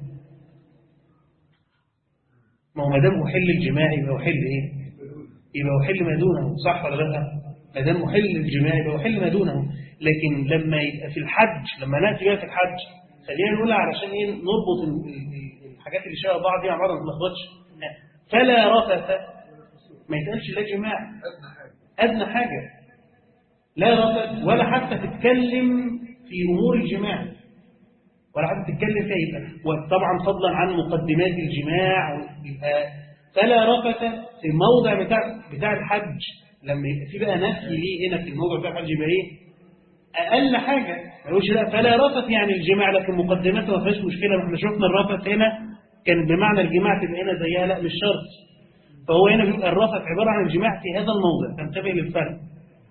ما هو ما دام أحل الجماع يبقى أحل إيه يبقى أحل ما دونه صح ولا لا ما دام أحل الجماع يبقى أحل ما دونه لكن لما يبقى في الحج لما نأتي بقى في الحج خلينا نقولها علشان ايه نربط الحاجات اللي شبه بعض دي مع بعض ما تلخبطش فلا رفث ما يتقالش لا جماع أدنى حاجة لا رفث ولا حتى تتكلم في أمور الجماع ولا حتى تتكلم فيها يبقى وطبعا فضلا عن مقدمات الجماع يبقى فلا رفث في الموضع بتاع بتاع الحج لما يبقى في بقى نفي ليه هنا في الموضع بتاع الحج يبقى ايه أقل حاجة ما يقولش لا فلا رفث يعني الجماع لكن مقدمته ما فيهاش مشكلة احنا شفنا الرفث هنا كان بمعنى الجماع تبقى هنا زيها لا مش شرط فهو هنا بيبقى الرفث عبارة عن الجماع في هذا الموضع فانتبه للفرق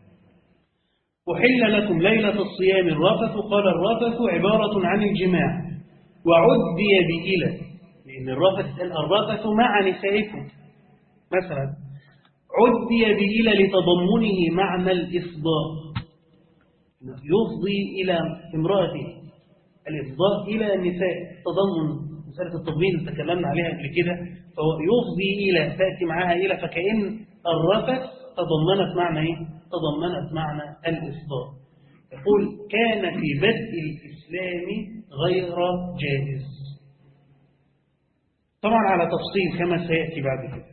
أحل لكم ليلة الصيام الرفث قال الرفث عبارة عن الجماع وعدي بإلى لأن الرفث الرفث مع نسائكم مثلا عدي بإلى لتضمنه معنى الإفضاء يفضي إلى امرأته الإفضاء إلى النساء تضمن مسألة التضمين اللي تكلمنا عليها قبل كده فهو يفضي إلى تأتي معها إلى فكأن الرفث تضمنت معنى إيه؟ تضمنت معنى الإفضاء يقول كان في بدء الإسلام غير جائز طبعا على تفصيل كما سيأتي بعد كده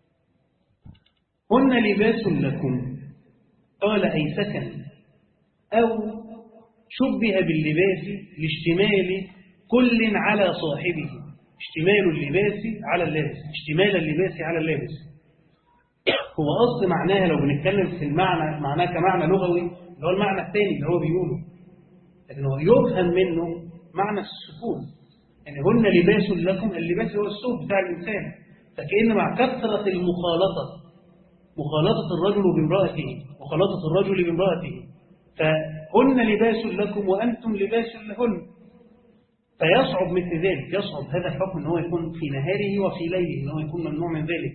هن لباس لكم قال أي سكن أو شبه باللباس لاشتمال كل على صاحبه اشتمال اللباس على اللابس اشتمال اللباس على اللابس هو أصل معناها لو بنتكلم في المعنى معناه كمعنى لغوي اللي هو المعنى الثاني اللي هو بيقوله لكن هو يفهم منه معنى السكون يعني هن لباس لكم اللباس هو السوق بتاع الإنسان فكأن مع كثرة المخالطة مخالطة الرجل بامرأته مخالطة الرجل بامرأته فهن لباس لكم وأنتم لباس لهن فيصعب مثل ذلك يصعب هذا الحكم أنه يكون في نهاره وفي ليله أنه يكون ممنوع من ذلك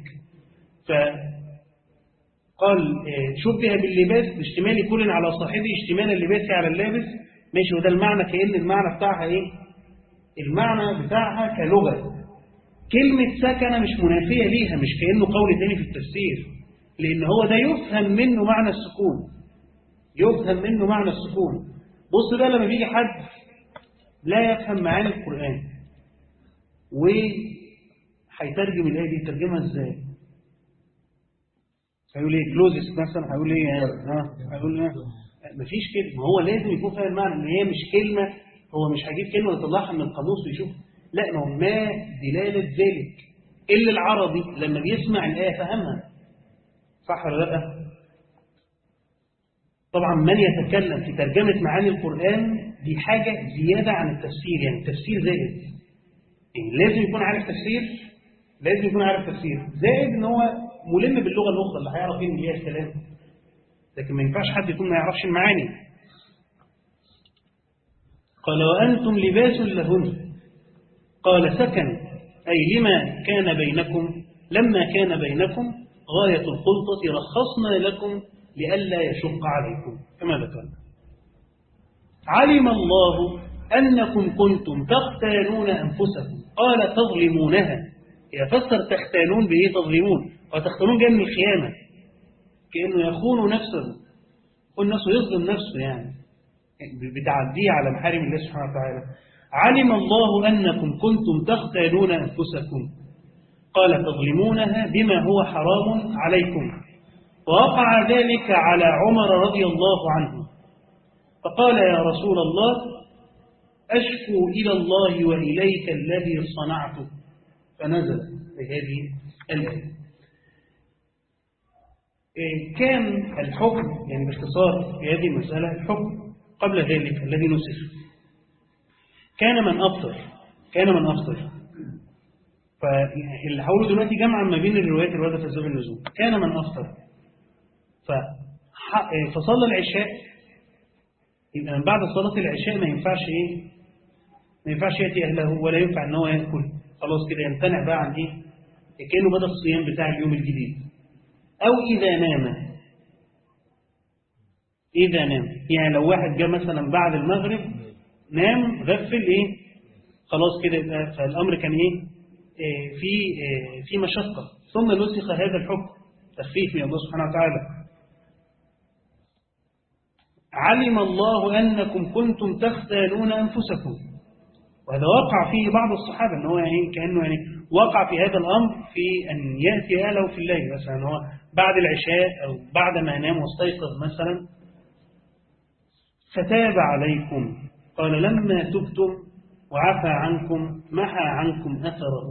فقال شبه باللباس باشتمال كل على صاحبه اشتمال اللباس على اللابس ماشي وده المعنى كأن المعنى بتاعها ايه المعنى بتاعها كلغة كلمة سكنة مش منافية ليها مش كأنه قول تاني في التفسير لأن هو ده يفهم منه معنى السكون يفهم منه معنى السكون بص ده لما بيجي حد لا يفهم معاني القرآن وهيترجم الآية دي يترجمها ازاي هيقول ايه كلوزس مثلا هيقول ايه ها هيقول ايه مفيش كده ما هو لازم يكون فاهم المعنى ان هي مش كلمة هو مش هيجيب كلمة يطلعها من القاموس ويشوف لا ما هو ما دلالة ذلك إلا العربي لما بيسمع الآية فهمها صح ولا لا طبعا من يتكلم في ترجمة معاني القرآن دي حاجة زيادة عن التفسير يعني التفسير زائد يعني لازم يكون عارف تفسير لازم يكون عارف تفسير زائد ان هو ملم باللغة الأخرى اللي هيعرف ينهي بيها الكلام لكن ما ينفعش حد يكون ما يعرفش المعاني قال وأنتم لباس لهن قال سكن أي لما كان بينكم لما كان بينكم غاية الخلطة رخصنا لكم لئلا يشق عليكم كما ذكرنا علم الله أنكم كنتم تختانون أنفسكم قال تظلمونها يفسر تختانون بإيه تظلمون وتختانون جاء من الخيانة كأنه يخون نفسه يكون نفسه يظلم نفسه يعني بتعديه على محارم الله سبحانه وتعالى علم الله أنكم كنتم تختانون أنفسكم قال تظلمونها بما هو حرام عليكم ووقع ذلك على عمر رضي الله عنه فقال يا رسول الله أشكو إلى الله وإليك الذي صنعته فنزل بهذه الآية كان الحكم يعني باختصار في هذه المسألة الحكم قبل ذلك الذي نسخ كان من أفطر كان من أفطر فاللي هقوله دلوقتي جمعا ما بين الروايات الواردة في أسباب النزول كان من أفطر فح- فصلى العشاء يبقى من بعد صلاة العشاء ما ينفعش إيه ما ينفعش يأتي أهله ولا ينفع إن هو يأكل خلاص كده يمتنع بقى عن إيه كأنه بدأ الصيام بتاع اليوم الجديد أو إذا نام إذا نام يعني لو واحد جاء مثلا بعد المغرب نام غفل إيه خلاص كده يبقى فالأمر كان إيه آه، في آه، في مشقة ثم نسخ هذا الحكم تخفيف من الله سبحانه وتعالى علم الله أنكم كنتم تختالون أنفسكم وهذا وقع فيه بعض الصحابة أنه هو يعني كأنه يعني وقع في هذا الأمر في أن يأتي أهله في الليل مثلا هو بعد العشاء أو بعد ما نام واستيقظ مثلا فتاب عليكم قال لما تبتم وعفى عنكم محى عنكم أثره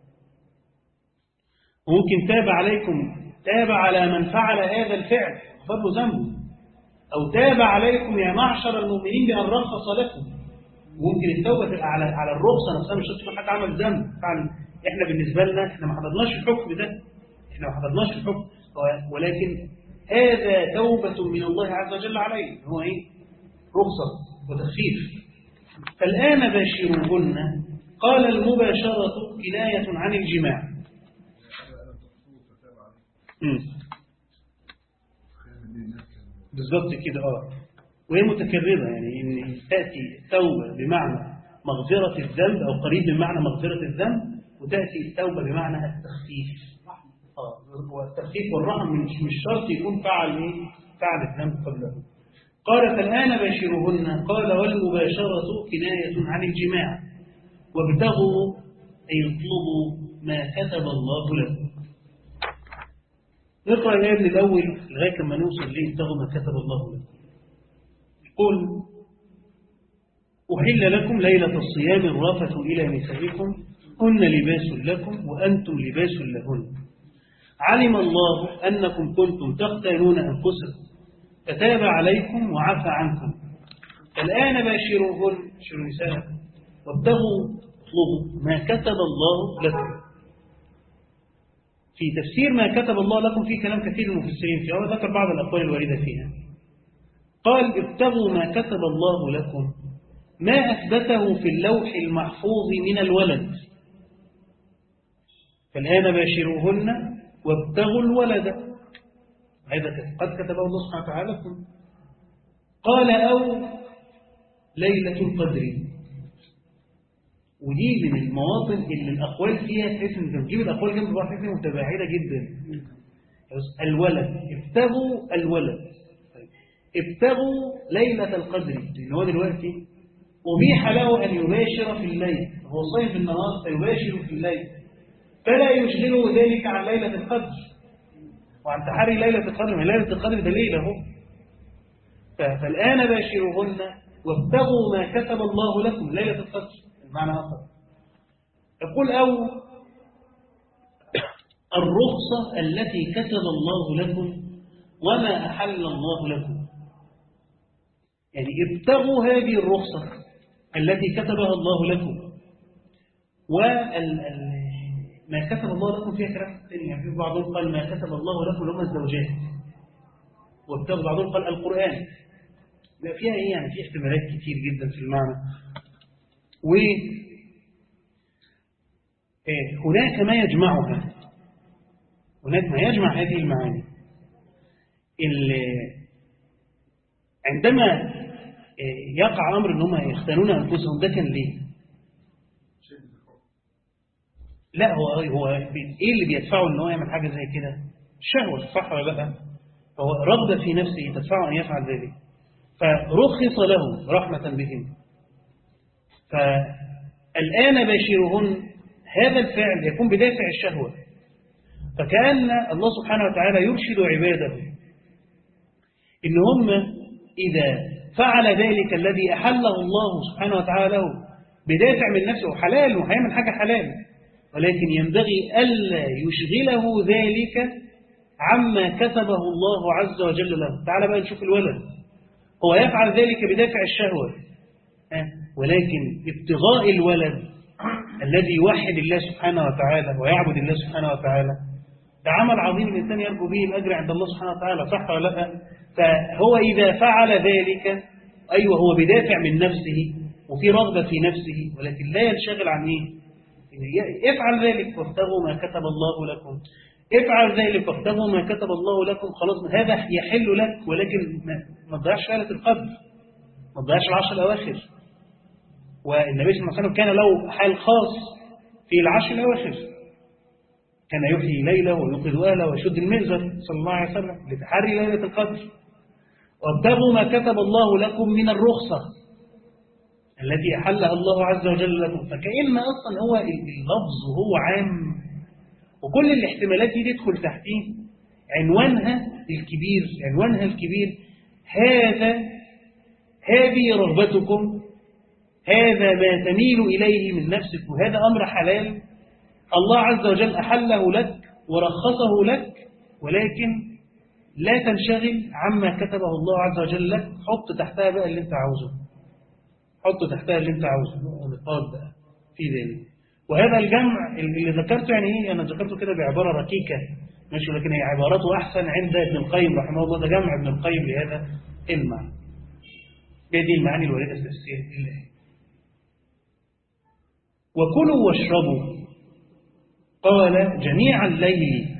وممكن تاب عليكم تاب على من فعل هذا الفعل فضل ذنبه أو تاب عليكم يا معشر المؤمنين بأن رخص لكم ممكن التوبة تبقى على على الرخصة نفسها مش شرط يكون حد عمل ذنب فعلا احنا بالنسبة لنا احنا ما حضرناش الحكم ده احنا ما حضرناش الحكم و- ولكن هذا توبة من الله عز وجل عليه هو ايه رخصة وتخفيف فالآن باشروهن قال المباشرة كناية عن الجماع مم. بالظبط كده اه وهي متكررة يعني ان تأتي التوبة بمعنى مغفرة الذنب او قريب من معنى مغفرة الذنب وتأتي التوبة بمعنى التخفيف اه والتخفيف والرحم مش مش شرط يكون فعل ايه فعل الذنب قبله قال فالآن باشرهن قال والمباشرة كناية عن الجماع وابتغوا أي اطلبوا ما كتب الله لكم نقرأ الآية من الأول لغاية لما نوصل ليه ابتغوا ما كتب الله لكم قل أحل لكم ليلة الصيام الرافة إلى نسائكم هن لباس لكم وأنتم لباس لهن علم الله أنكم كنتم تختانون أنفسكم فتاب عليكم وعفى عنكم الآن باشروهن شروا نساءكم وابتغوا اطلبوا ما كتب الله لكم في تفسير ما كتب الله لكم في كلام كثير المفسرين فيه هو ذكر بعض الأقوال الواردة فيها قال ابتغوا ما كتب الله لكم ما أثبته في اللوح المحفوظ من الولد فالآن باشروهن وابتغوا الولد هذا قد كتبه الله سبحانه وتعالى لكم قال أو ليلة القدر ودي من المواطن اللي الأقوال فيها تحس إن تجيب الأقوال جنب بعض تحس إنها متباعدة جدا الولد ابتغوا الولد ابتغوا ليلة القدر لأن هو دلوقتي أبيح له أن يباشر في الليل هو صيف النهار فيباشر في الليل فلا يشغله ذلك عن ليلة القدر وعن تحري ليلة القدر من ليلة القدر ده ليلة اهو ف- فالآن باشروهن وابتغوا ما كتب الله لكم ليلة القدر المعنى آخر يقول أو الرخصة التي كتب الله لكم وما أحل الله لكم يعني ابتغوا هذه الرخصة التي كتبها الله لكم وما كتب الله لكم فيها كلام ثاني يعني في بعضهم قال ما كتب الله لكم لهم الزوجات وابتغوا بعضهم قال القرآن لا فيها ايه يعني في احتمالات كتير جدا في المعنى و إيه، هناك ما يجمعها هناك ما يجمع هذه المعاني ال- عندما إيه، يقع أمر أن هم يختارون أنفسهم ده كان ليه لا هو هو بي- ايه اللي بيدفعه ان هو يعمل حاجه زي كده الشهوه صح ولا لا هو رغبه في نفسه تدفعه ان يفعل ذلك فرخص له رحمه بهم فالان باشرهن هذا الفعل يكون بدافع الشهوه فكأن الله سبحانه وتعالى يرشد عباده إن هم إذا فعل ذلك الذي أحله الله سبحانه وتعالى له بدافع من نفسه حلال وهيعمل حاجة حلال ولكن ينبغي ألا يشغله ذلك عما كتبه الله عز وجل له تعال بقى نشوف الولد هو يفعل ذلك بدافع الشهوة ها؟ ولكن ابتغاء الولد الذي يوحد الله سبحانه وتعالى ويعبد الله سبحانه وتعالى ده عمل عظيم الإنسان يرجو به الأجر عند الله سبحانه وتعالى صح ولا لا فهو إذا فعل ذلك أيوة هو بدافع من نفسه وفي رغبة في نفسه ولكن لا ينشغل عن إيه افعل ذلك وابتغوا ما كتب الله لكم افعل ذلك وابتغوا ما كتب الله لكم خلاص هذا يحل لك ولكن ما تضيعش ليلة القدر ما تضيعش العشر الأواخر والنبي صلى الله عليه وسلم كان له حال خاص في العشر الأواخر كان يحيي ليلة ويوقظ أهله ويشد المئزر صلى الله عليه وسلم لتحري ليلة القدر وابتغوا ما كتب الله لكم من الرخصة التي أحلها الله عز وجل لكم فكأن أصلا هو اللفظ هو عام وكل الاحتمالات دي تدخل تحتيه عنوانها الكبير عنوانها الكبير هذا هذه رغبتكم هذا ما تميل إليه من نفسك وهذا أمر حلال الله عز وجل أحله لك ورخصه لك ولكن لا تنشغل عما كتبه الله عز وجل لك حط تحتها بقى اللي انت عاوزه حط تحتها اللي انت عاوزه نقاط بقى في ذلك وهذا الجمع اللي ذكرته يعني ايه انا ذكرته كده بعبارة ركيكة ماشي لكن هي عبارته احسن عند ابن القيم رحمه الله ده جمع ابن القيم لهذا المعنى هذه المعاني الواردة في تفسير الله وكلوا واشربوا قال جميع الليل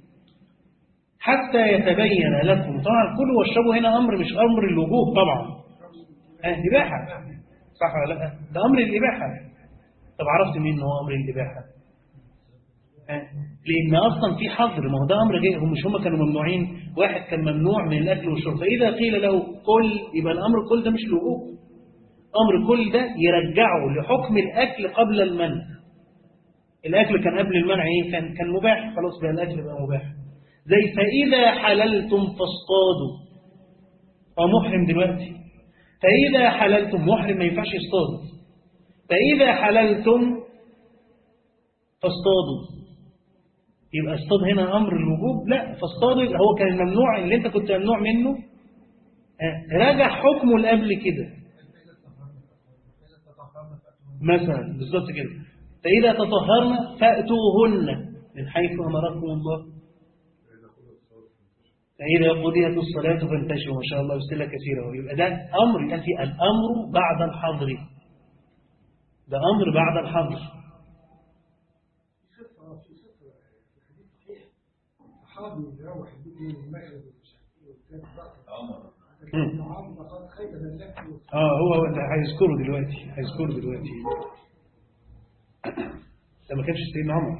حتى يتبين لكم طبعا كلوا واشربوا هنا أمر مش أمر الوجوب طبعا آه إباحة صح ولا لا ده أمر الإباحة طب عرفت مين هو أمر الإباحة آه. لأن أصلا في حظر ما هو ده أمر غير هم مش هم كانوا ممنوعين واحد كان ممنوع من الأكل والشرب فإذا قيل له كل يبقى الأمر كل ده مش الوجوب أمر كل ده يرجعه لحكم الأكل قبل المنع الأكل كان قبل المنع إيه؟ كان كان مباح خلاص بقى الأكل بقى مباح زي فإذا حللتم فاصطادوا هو محرم دلوقتي فإذا حللتم محرم ما ينفعش يصطاد فإذا حللتم فاصطادوا يبقى اصطاد هنا أمر الوجوب لا فاصطادوا هو كان الممنوع اللي أنت كنت ممنوع منه راجع حكمه اللي قبل كده مثلا بالظبط كده فإذا تطهرن فأتوهن من حيث أمركم الله فإذا قضيت الصلاة فانتشروا ما شاء الله بسلة كثيرة ويبقى ده أمر يأتي الأمر بعد الحظر ده أمر بعد الحظر اه هو هيذكره دلوقتي هيذكره دلوقتي ده ما كانش سيدنا عمر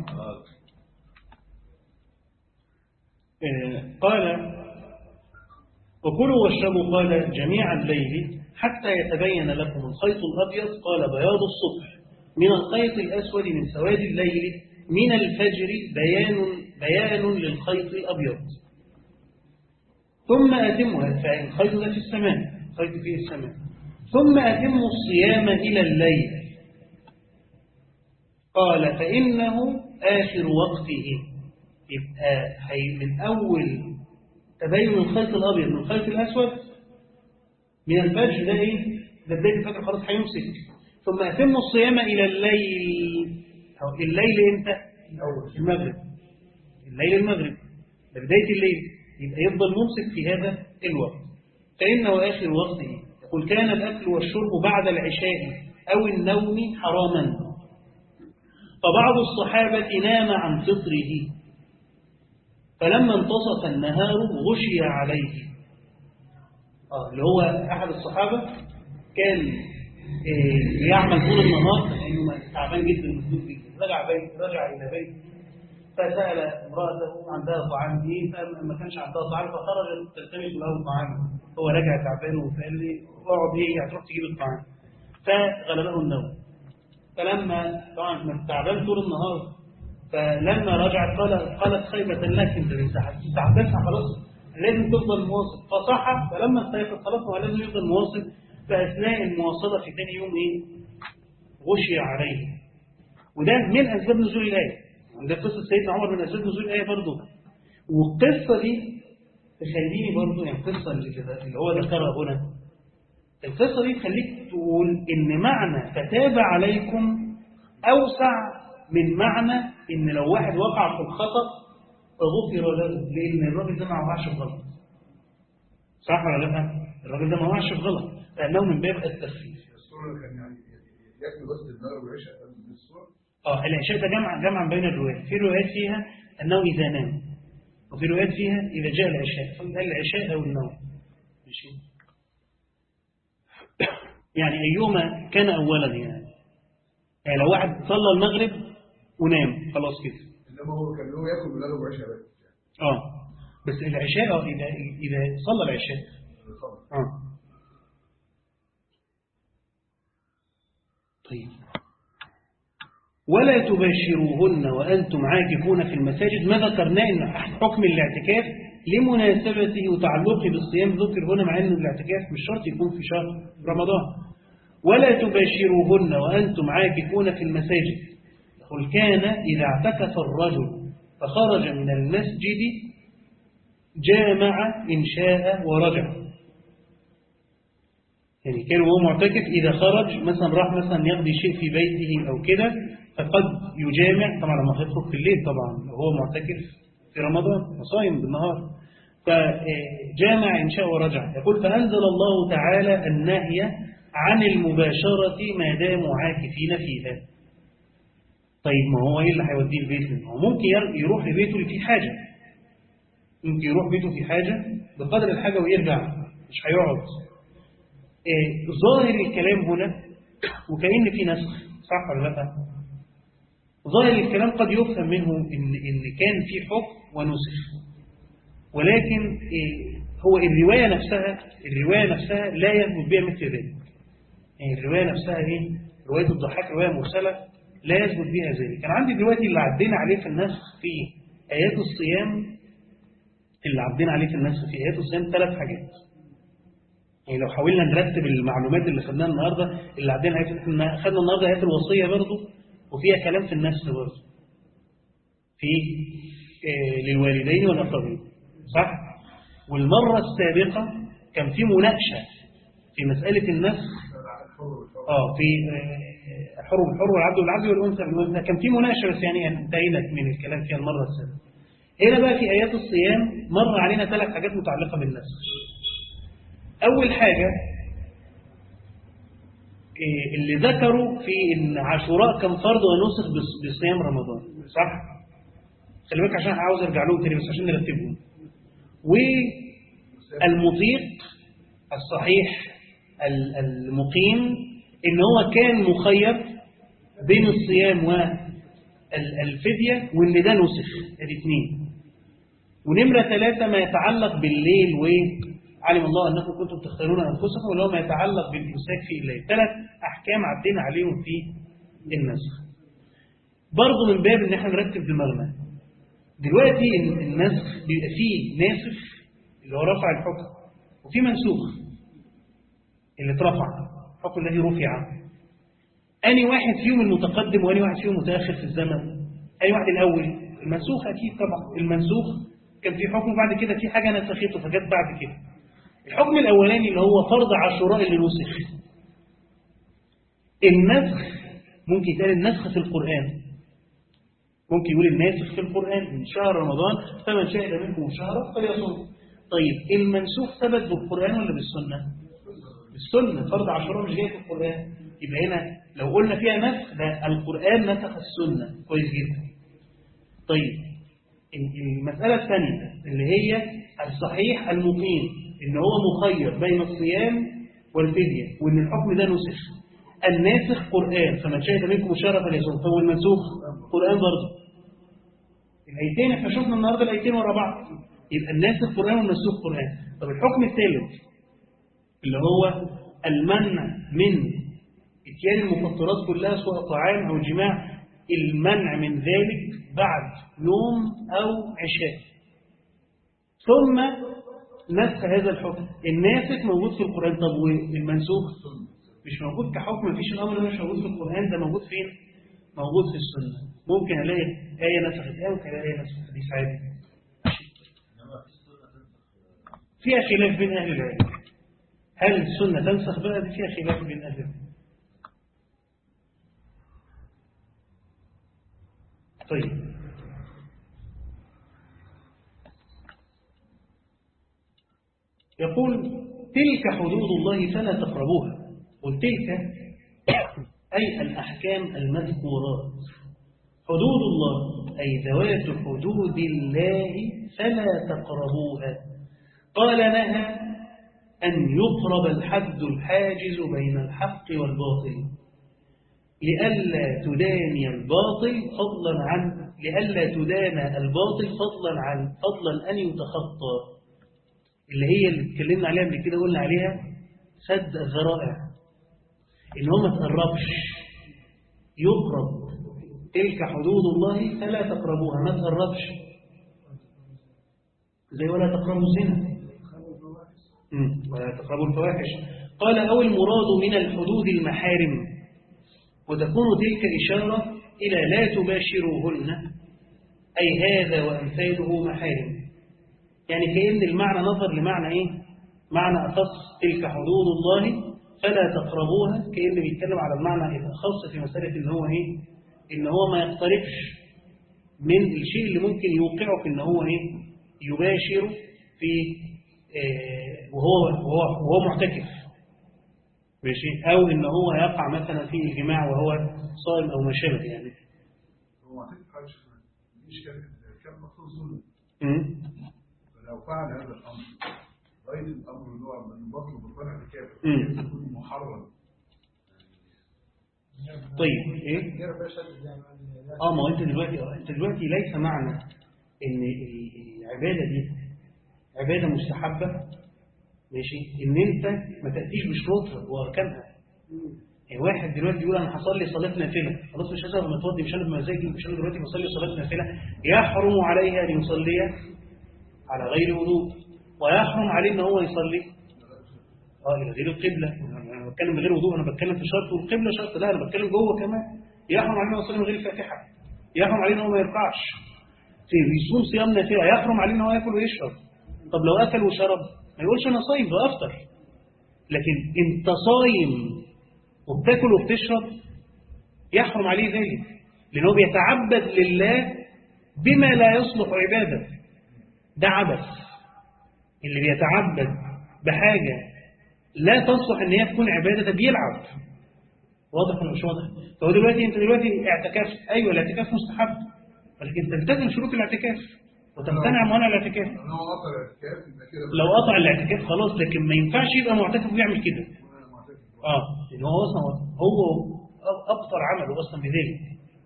قال وكلوا واشربوا قال جميع الليل حتى يتبين لكم الخيط الأبيض قال بياض الصبح من الخيط الأسود من سواد الليل من الفجر بيان بيان للخيط الأبيض ثم أتموا فالخيط ده في السماء الخيط في السماء ثم أتموا الصيام إلى الليل قال فإنه آخر وقته يبقى هي من أول تبين الخيط الأبيض من الخيط الأسود من الفجر ده إيه؟ ده بداية الفجر خلاص هيمسك ثم أتم الصيام إلى الليل أو الليل إمتى؟ أو المغرب الليل المغرب ده بداية الليل يبقى يفضل ممسك في هذا الوقت فإنه آخر وقته يقول كان الأكل والشرب بعد العشاء أو النوم حراما فبعض الصحابة نام عن فطره فلما انتصف النهار غشي عليه آه اللي هو أحد الصحابة كان إيه يعمل طول النهار لأنه تعبان جدا مسدود جدا رجع بيت رجع إلى بيت فسأل امرأته عندها طعام إيه فما كانش عندها طعام فخرجت تلتمس له طعام هو رجع تعبان وقال لي اقعد إيه هتروح تجيب الطعام فغلبه النوم فلما طبعا تعبان طول النهار فلما رجعت قال قالت خيبة لك انت انت هتصحى خلاص لازم تفضل مواصل فصحى فلما استيقظ خلاص هو لازم يفضل مواصل فاثناء المواصله في ثاني يوم ايه غشي عليه وده من اسباب نزول الايه ده قصه سيدنا عمر من اسباب نزول الايه برضه والقصه دي تخليني برضه يعني القصه اللي كده اللي هو ذكرها هنا القصه دي تخليك تقول ان معنى فتاب عليكم أوسع من معنى إن لو واحد وقع في الخطأ فغفر له لأن الراجل ده ما وقعش في غلط صح ولا لا؟ الراجل ده ما وقعش في غلط لأنه من باب التخفيف الصورة كان يعني ياكل بس النار والعشاء قبل الصورة اه العشاء ده جمع جمع بين الروايات في روايات فيها أنه إذا نام وفي روايات فيها إذا جاء العشاء فقال العشاء أو النوم ماشي يعني أيهما كان أولا يعني يعني لو واحد صلى المغرب ونام خلاص كده انما هو كان له ياكل بلاله وعشاء بس اه بس العشاء اه إذا إذا صلى العشاء خلاص. اه طيب ولا تباشروهن وأنتم عاكفون في المساجد ما ذكرناه إن حكم الاعتكاف لمناسبته وتعلقه بالصيام ذكر هنا مع أن الاعتكاف مش شرط يكون في شهر رمضان ولا تباشروهن وأنتم عاكفون في المساجد قل كان إذا اعتكف الرجل فخرج من المسجد جامع إن شاء ورجع يعني كان وهو معتكف إذا خرج مثلا راح مثلا يقضي شيء في بيته أو كده فقد يجامع طبعا لما هيخرج في الليل طبعا هو معتكف في رمضان صايم بالنهار فجامع إن شاء ورجع يقول فأنزل الله تعالى النهي عن المباشرة ما داموا عاكفين فيها طيب ما هو ايه اللي هيوديه البيت ما هو ممكن ير- يروح لبيته اللي فيه حاجة ممكن يروح بيته في حاجة بقدر الحاجة ويرجع مش هيقعد إيه ظاهر الكلام هنا وكأن في نسخ صح ولا لا ظاهر الكلام قد يفهم منه إن, إن كان في حكم ونسخ ولكن إيه هو الرواية نفسها الرواية نفسها لا يثبت بها مثل ذلك يعني الرواية نفسها ايه رواية الضحاك رواية مرسلة لا يثبت بها ذلك كان عندي دلوقتي اللي عدينا عليه في النسخ في آيات الصيام اللي عدينا عليه في النسخ في آيات الصيام ثلاث حاجات يعني لو حاولنا نرتب المعلومات اللي خدناها النهاردة اللي عدينا عليه احنا خدنا النهاردة آيات الوصية برضه وفيها كلام في النسخ برضه في آه للوالدين والأقربين صح؟ والمرة السابقة كان في مناقشة في مسألة النسخ اه في آه، حر بالحر والعبد والعبد والأنثى بالأنثى كان في مناقشة بس يعني انتهينا من الكلام فيها المرة السابقة هنا بقى في آيات الصيام مر علينا ثلاث حاجات متعلقة بالنسخ أول حاجة إيه، اللي ذكروا في إن عاشوراء كان فرض ونسخ بص- بصيام رمضان صح؟ خلي بالك عشان عاوز ارجع لهم تاني بس عشان نرتبهم والمطيق الصحيح ال- المقيم ان هو كان مخير بين الصيام والفدية وان ده نسخ ادي اثنين ونمرة ثلاثة ما يتعلق بالليل وعلم الله أنكم كنتم تختارون أنفسكم واللي هو ما يتعلق بالإمساك في الليل ثلاث أحكام عدينا عليهم في النسخ برضه من باب ان احنا نرتب دماغنا دلوقتي ال- النسخ بيبقى فيه ناسخ اللي هو رفع الحكم وفي منسوخ اللي اترفع الحكم الذي رفع أني واحد فيهم المتقدم وأني واحد فيهم متأخر في الزمن أي واحد الأول المنسوخ أكيد طبعا المنسوخ كان في حكم بعد كده في حاجة نسخته فجت بعد كده الحكم الأولاني اللي هو فرض عاشوراء اللي نسخ النسخ ممكن يتقال النسخ في القرآن ممكن يقول الناسخ في القرآن من شهر رمضان فمن شهد منكم شهرا فليصوم طيب المنسوخ ثبت بالقرآن ولا بالسنة؟ بالسنة فرض عاشوراء مش جاي في القرآن يبقى هنا لو قلنا فيها نسخ ده القرآن نسخ السنة كويس جدا طيب المسألة الثانية اللي هي الصحيح المقيم إن هو مخير بين الصيام والفدية وإن الحكم ده نسخ الناسخ قرآن فمن شهد منكم الشهر فليصوم طب والمنسوخ قرآن برضه الآيتين احنا شفنا النهارده الآيتين ورا بعض يبقى الناسخ قرآن والمنسوخ قرآن طب الحكم الثالث اللي هو المنع من اتيان المفطرات كلها سواء طعام أو جماع المنع من ذلك بعد نوم أو عشاء ثم نسخ هذا الحكم الناسخ موجود في القرآن طب والمنسوخ مش موجود كحكم مفيش الأمر ده مش موجود في القرآن ده موجود فين موجود في السنة ممكن ألاقي آية نسخت آية وممكن ألاقي آية نسخت حديث عادي فيها خلاف بين أهل العلم هل السنة تنسخ بقى دي فيها خلاف بين أهل العلم انما في السنه تنسخ هل السنة تنسخ بقى دي فيها خلاف بين أهل العلم طيب يقول تلك حدود الله فلا تقربوها وتلك أي الأحكام المذكورات حدود الله أي ذوات حدود الله فلا تقربوها قال نهى أن يقرب الحد الحاجز بين الحق والباطل لئلا تداني الباطل فضلا عن لئلا تدانى الباطل فضلا عن فضلا أن يتخطى اللي هي اللي اتكلمنا عليها قبل كده قلنا عليها سد الذرائع ان هو ما تقربش يقرب تلك حدود الله فلا تقربوها ما تقربش زي ولا تقربوا الزنا مم. ولا تقربوا الفواحش قال أو المراد من الحدود المحارم وتكون تلك إشارة إلى لا تباشروهن أي هذا وأمثاله محارم يعني كأن المعنى نظر لمعنى إيه معنى أخص تلك حدود الله فلا تقربوها كأن بيتكلم على المعنى الأخص في مسألة إن هو إيه إن هو ما يقتربش من الشيء اللي ممكن يوقعه في إن هو إيه يباشر في آه وهو وهو وهو محتكف ماشي أو إن هو يقع مثلا في الجماع وهو صائم أو ما شابه يعني هو معتقد حاجة مش كان كان مقصود ظلم مم. فلو فعل هذا الأمر غير الأمر اللي هو من بطل بطلع الكافر مم. يكون محرم طيب إيه اه ما هو انت دلوقتي انت دلوقتي ليس معنى ان ال- العباده دي عباده مستحبه ماشي ان انت ما تاتيش بشروطها واركانها يعني واحد دلوقتي يقول انا هصلي صلاه نافله خلاص مش هسبب متوضي مش انا بمزاجي مش انا دلوقتي بصلي صلاه نافله يحرم عليه ان يصلي على غير وضوء ويحرم عليه ان هو يصلي اه الى غير القبله انا بتكلم من غير وضوء انا بتكلم في شرط والقبله شرط لا انا بتكلم جوه كمان يحرم عليه ان هو يصلي من غير الفاتحه يحرم عليه ان هو ما يركعش في بيصوم صيام نافله يحرم عليه ان هو ياكل ويشرب طب لو اكل وشرب ما يقولش انا صايم ده افطر لكن انت صايم وبتاكل وبتشرب يحرم عليه ذلك لانه بيتعبد لله بما لا يصلح عباده ده عبث اللي بيتعبد بحاجه لا تصلح ان هي تكون عباده ده بيلعب واضح ولا مش واضح فهو دلوقتي انت دلوقتي اعتكاف ايوه الاعتكاف مستحب ولكن تلتزم شروط الاعتكاف وتمتنع عن موانع الاعتكاف لو هو قطع الاعتكاف يبقى كده لو قطع الاعتكاف خلاص لكن ما ينفعش يبقى معتكف ويعمل كده أنا معتقد. اه لان هو اصلا هو ابطل عمله اصلا بذلك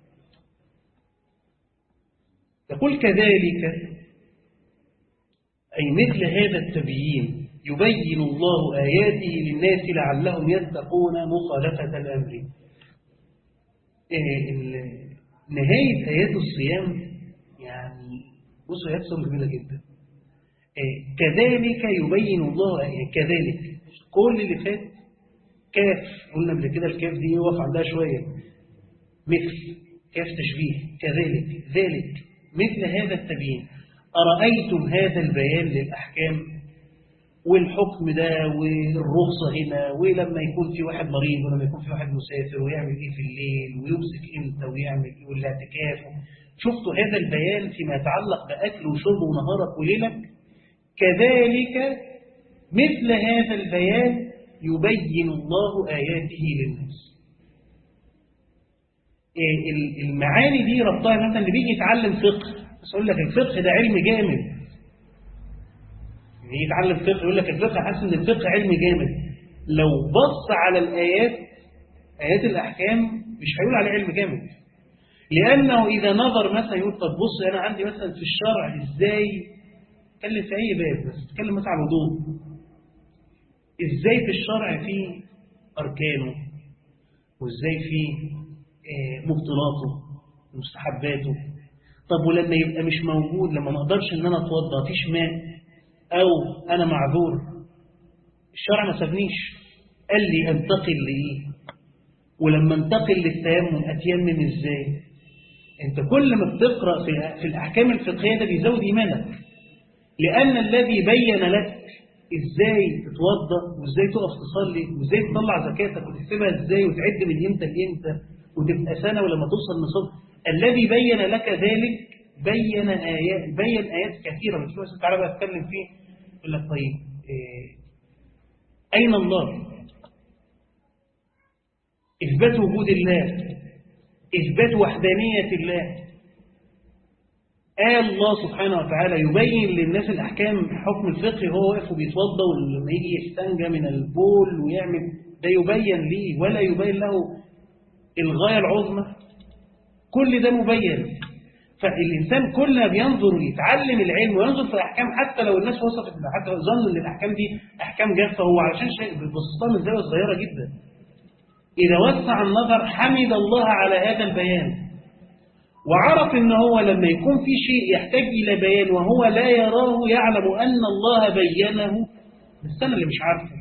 يقول كذلك أي مثل هذا التبيين يبين الله آياته للناس لعلهم يتقون مخالفة الأمر إيه ال- نهاية آيات الصيام يعني بصوا آيات الصيام جميلة جدا إيه كذلك يبين الله آيات كذلك كل اللي فات كاف قلنا قبل كده الكاف دي يقف عندها شوية مثل كاف تشبيه كذلك ذلك مثل هذا التبيين أرأيتم هذا البيان للأحكام والحكم ده والرخصة هنا ولما يكون في واحد مريض ولما يكون في واحد مسافر ويعمل ايه في الليل ويمسك امتى ويعمل ايه والاعتكاف شفتوا هذا البيان فيما يتعلق بأكل وشرب ونهارك وليلك كذلك مثل هذا البيان يبين الله آياته للناس إيه ال- المعاني دي ربطها مثلا اللي بيجي يتعلم فقه بس يقول لك الفقه ده علم جامد يعني يتعلم فقه يقول لك الفقه حاسس ان الفقه علم جامد لو بص على الآيات آيات الأحكام مش هيقول عليه علم جامد لأنه إذا نظر مثلا يقول طب بص أنا عندي مثلا في الشرع إزاي اتكلم في أي باب بس اتكلم مثلا على الوضوء إزاي في الشرع في أركانه وإزاي في آه، مبطلاته ومستحباته طب ولما يبقى مش موجود لما ما اقدرش ان انا اتوضى مفيش ماء او انا معذور الشرع ما سابنيش قال لي انتقل لايه ولما انتقل للتيمم اتيمم ازاي انت كل ما بتقرا في في الاحكام الفقهيه ده بيزود ايمانك لان الذي بين لك ازاي تتوضا وازاي تقف تصلي وازاي تطلع زكاتك وتكتبها ازاي وتعد من امتى لامتى وتبقى سنه ولما توصل نصاب الذي بين لك ذلك بين آيات بين آيات كثيرة مش بس تعالى بقى اتكلم فيه يقول لك طيب إيه أين الله؟ إثبات وجود الله إثبات وحدانية الله آه الله سبحانه وتعالى يبين للناس الأحكام حكم الفقه هو واقف وبيتوضى ولما يجي يستنجى من البول ويعمل ده يبين ليه ولا يبين له الغاية العظمى كل ده مبين فالإنسان كل ما بينظر يتعلم العلم وينظر في الأحكام حتى لو الناس وصفت حتى ظن أن الأحكام دي أحكام جافة هو علشان شيء بيبصها من زاوية صغيرة جدا إذا وسع النظر حمد الله على هذا البيان وعرف ان هو لما يكون في شيء يحتاج إلى بيان وهو لا يراه يعلم أن الله بينه بس أنا اللي مش عارفه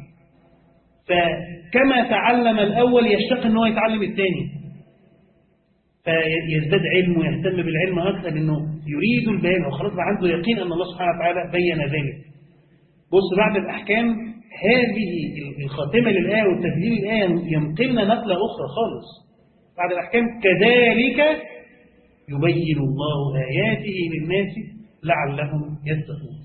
فكما تعلم الأول يشتاق ان هو يتعلم الثاني فيزداد علم ويهتم بالعلم أكثر أنه يريد البيان أو خلاص عنده يقين أن الله سبحانه وتعالى بين ذلك بص بعد الأحكام هذه الخاتمة للآية والتسليم الآية ينقلنا نقلة أخرى خالص بعد الأحكام كذلك يبين الله آياته للناس لعلهم يتقون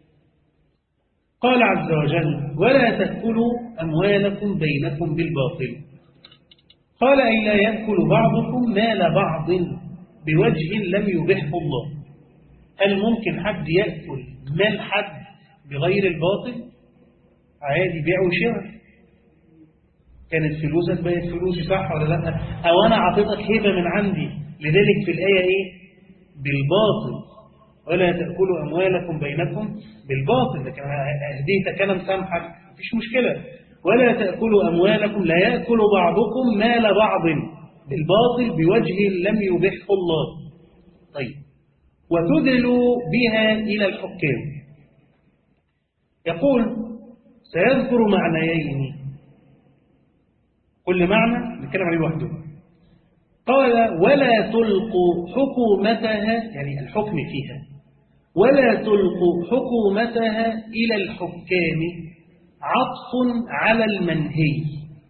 قال عز وجل ولا تأكلوا أموالكم بينكم بالباطل قال أي لا يأكل بعضكم مال بعض بوجه لم يبحه الله هل ممكن حد يأكل مال حد بغير الباطل عادي بيع وشراء كانت فلوسك بقت فلوسي صح ولا لا أو أنا أعطيتك هبة من عندي لذلك في الآية إيه بالباطل ولا تأكلوا أموالكم بينكم بالباطل لكن هديتك أنا مسامحك مفيش مشكلة ولا تأكلوا أموالكم لا يأكل بعضكم مال بعض بالباطل بوجه لم يبحه الله طيب وتدلوا بها إلى الحكام يقول سيذكر معنيين كل معنى نتكلم عليه لوحده قال ولا تلقوا حكومتها يعني الحكم فيها ولا تلقوا حكومتها إلى الحكام عطف على المنهي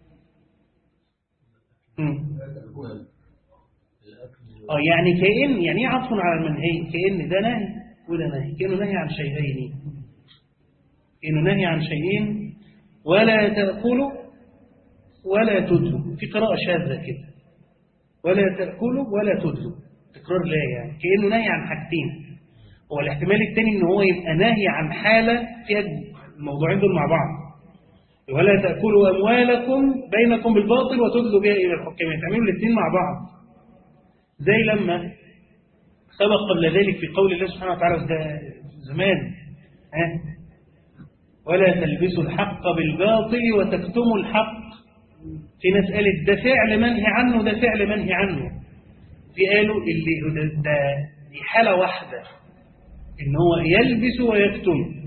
اه يعني كأن يعني ايه عطف على المنهي كأن ده نهي وده نهي كأنه نهي عن شيئين كأنه نهي عن شيئين ولا تأكلوا ولا تدلوا في قراءة شاذة كده ولا تأكلوا ولا تدلوا تكرار لا يعني كأنه نهي عن حاجتين هو الاحتمال الثاني ان هو يبقى نهي عن حالة فيها الموضوعين دول مع بعض ولا تأكلوا أموالكم بينكم بالباطل وتدلوا بها إلى الحكام تعملوا الاثنين مع بعض زي لما سبق قبل ذلك في قول الله سبحانه وتعالى ده زمان ها ولا تلبسوا الحق بالباطل وتكتموا الحق في ناس قالت ده فعل منهي عنه ده فعل منهي عنه في قالوا اللي ده, ده دي حالة واحدة ان هو يلبس ويكتم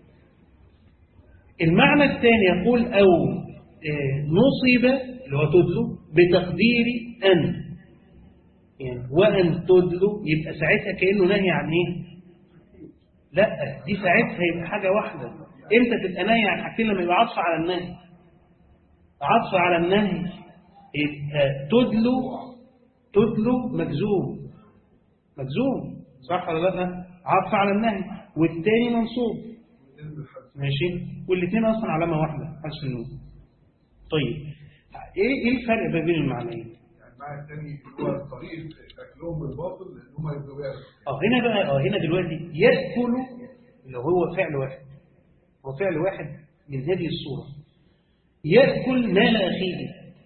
المعنى الثاني يقول أو نصب اللي هو تدلو بتقدير أن يعني وأن تدلو يبقى ساعتها كأنه نهي عن إيه لا دي ساعتها يبقى حاجة واحدة امتى تبقى نهي عن حاجتين لما يبقى عطف على النهي عطف على النهي يبقى تدلو تدلو مجزوم مجزوم صح ولا لا عطف على النهي والتاني منصوب ماشي والاثنين اصلا علامه واحده حذف النون طيب ايه ايه الفرق ما بين المعنيين يعني المعنى الثاني هو طريقه اكلهم بالباطل ان هم يبقوا بيها اه هنا بقى اه هنا دلوقتي ياكل اللي هو فعل واحد هو فعل واحد من هذه الصوره ياكل مال اخيه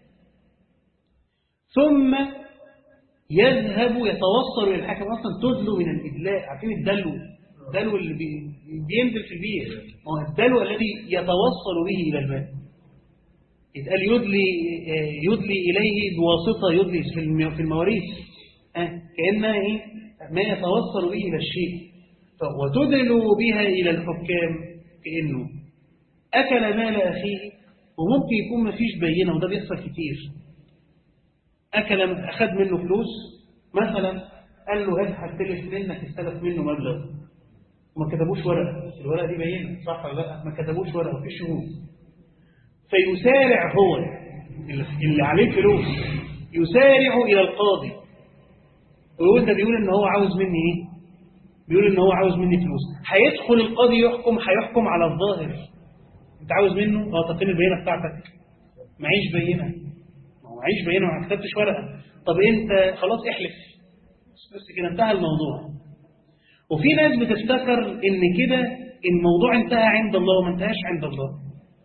ثم يذهب يتوصل الى الحكم اصلا تدلو من الادلاء عارفين الدلو الدلو اللي بي بينزل في البير هو الدلو الذي يتوصل به إلى الماء يتقال يدلي يدلي إليه بواسطة يدلي في المواريث كأنها إيه ما يتوصل به إلى الشيء وتدل بها إلى الحكام كأنه أكل مال أخيه وممكن يكون ما فيش بينة وده بيحصل كتير أكل أخذ منه فلوس مثلا قال له هات هستلف منك استلف منه مبلغ وما كتبوش ورقة الورقة دي بينة صح ولا لا ما كتبوش ورقة وفي شهود فيسارع هو اللي عليه فلوس يسارع إلى القاضي ويقول ده بيقول ان هو عاوز مني ايه بيقول ان هو عاوز مني فلوس هيدخل القاضي يحكم هيحكم على الظاهر انت عاوز منه اه طب فين البينه بتاعتك معيش بينه ما هو معيش بينه ما كتبتش ورقه طب انت خلاص احلف بس كده انتهى الموضوع وفي ناس بتفتكر ان كده الموضوع انتهى عند الله وما انتهاش عند الله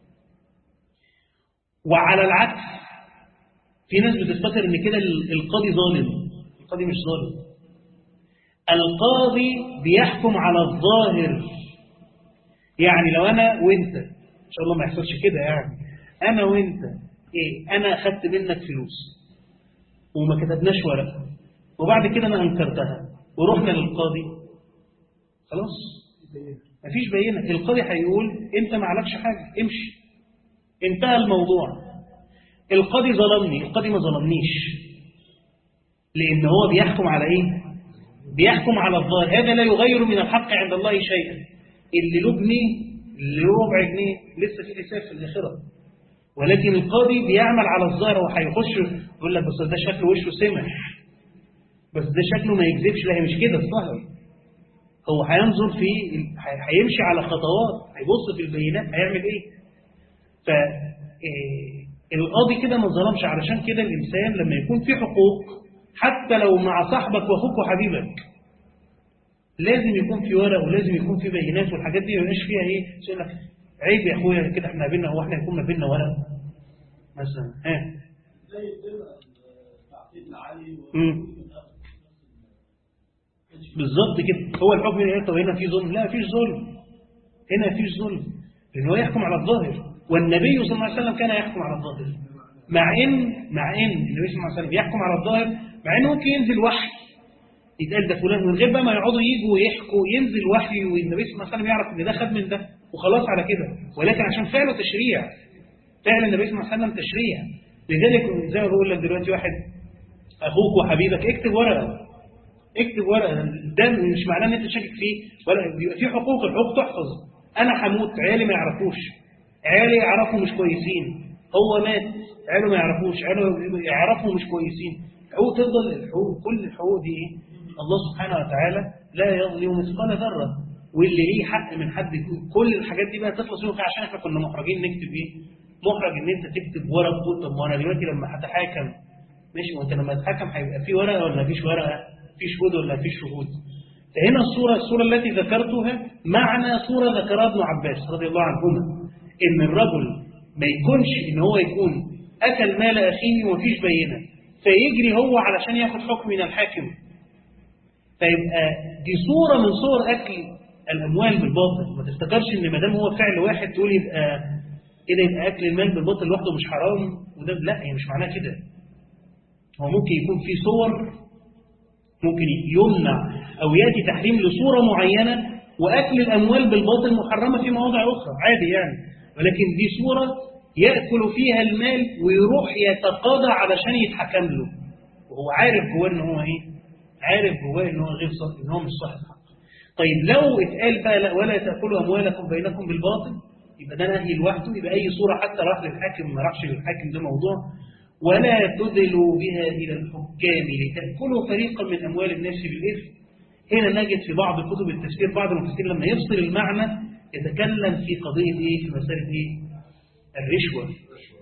وعلى العكس في ناس بتفتكر ان كده القاضي ظالم القاضي مش ظالم القاضي بيحكم على الظاهر يعني لو انا وانت ان شاء الله ما يحصلش كده يعني انا وانت ايه انا اخدت منك فلوس وما كتبناش ورقه وبعد كده انا انكرتها ورحنا للقاضي خلاص مفيش بينه القاضي هيقول انت ما عليكش حاجه امشي انتهى الموضوع القاضي ظلمني القاضي ما ظلمنيش لان هو بيحكم على ايه بيحكم على الظاهر هذا لا يغير من الحق عند الله شيئا اللي له جنيه اللي له ربع جنيه لسه في حساب في الاخره ولكن القاضي بيعمل على الظاهر وهيخش يقول لك بس ده شكله وشه سمح بس ده شكله ما يكذبش لا هي مش كده الظاهر هو هينظر في هيمشي على خطوات هيبص في البينات هيعمل ايه ف القاضي كده ما ظلمش علشان كده الانسان لما يكون في حقوق حتى لو مع صاحبك واخوك وحبيبك لازم يكون في ورق ولازم يكون في بينات والحاجات دي ما يبقاش فيها ايه يقول لك عيب يا اخويا كده احنا بينا هو احنا يكون ما بيننا ورق مثلا ها زي تعقيد العالي بالظبط كده هو الحكم ايه طب هنا في ظلم لا فيش ظلم هنا فيش ظلم لان هو يحكم على الظاهر والنبي صلى الله عليه وسلم كان يحكم على الظاهر مع ان مع ان النبي صلى الله عليه وسلم يحكم على الظاهر مع انه ممكن ينزل وحي يتقال ده فلان من غير بقى ما يقعدوا يجوا ويحكوا ينزل وحي والنبي صلى الله عليه وسلم يعرف ان ده خد من ده وخلاص على كده ولكن عشان فعله تشريع فعل النبي صلى الله عليه وسلم تشريع لذلك زي ما بقول لك دلوقتي واحد اخوك وحبيبك اكتب ورقه اكتب ورقه ده مش معناه ان انت شاكك فيه ولا بيبقى في حقوق الحقوق تحفظ انا هموت عيالي ما يعرفوش عيالي يعرفوا مش كويسين هو مات عياله ما يعرفوش عياله يعرفوا مش كويسين حقوق تفضل الحقوق كل الحقوق دي ايه الله سبحانه وتعالى لا يظلم مثقال ذره واللي ليه حق من حد كل الحاجات دي بقى تخلص منه عشان احنا كنا محرجين نكتب ايه محرج ان انت تكتب ورق تقول طب ما انا دلوقتي لما هتحاكم ماشي وانت لما تتحكم هيبقى في ورقه ولا مفيش ورقه في شهود ولا فيش شهود فهنا الصورة الصورة التي ذكرتها معنى صورة ذكرها ابن عباس رضي الله عنهما إن الرجل ما يكونش إن هو يكون أكل مال أخيه ومفيش بينة فيجري هو علشان ياخد حكم من الحاكم فيبقى دي صورة من صور أكل الأموال بالباطل ما تفتكرش إن ما دام هو فعل واحد تقول يبقى كده يبقى أكل المال بالباطل لوحده مش حرام وده لا هي مش معناها كده هو ممكن يكون في صور ممكن يمنع أو يأتي تحريم لصورة معينة وأكل الأموال بالباطل محرمة في مواضع أخرى عادي يعني ولكن دي صورة يأكل فيها المال ويروح يتقاضى علشان يتحكم له وهو عارف جواه إن هو إيه عارف جواه إن هو غير صح إن هو مش صاحب حق طيب لو اتقال بقى لا ولا تأكلوا أموالكم بينكم بالباطل يبقى ده نهي لوحده يبقى أي صورة حتى راح للحاكم ما راحش للحاكم ده موضوع ولا تدلوا بها إلى الحكام لتأكلوا فريقا من أموال الناس بالإثم هنا نجد في بعض كتب التفسير بعض المفسرين لما يفصل المعنى يتكلم في قضية إيه في مسألة إيه الرشوة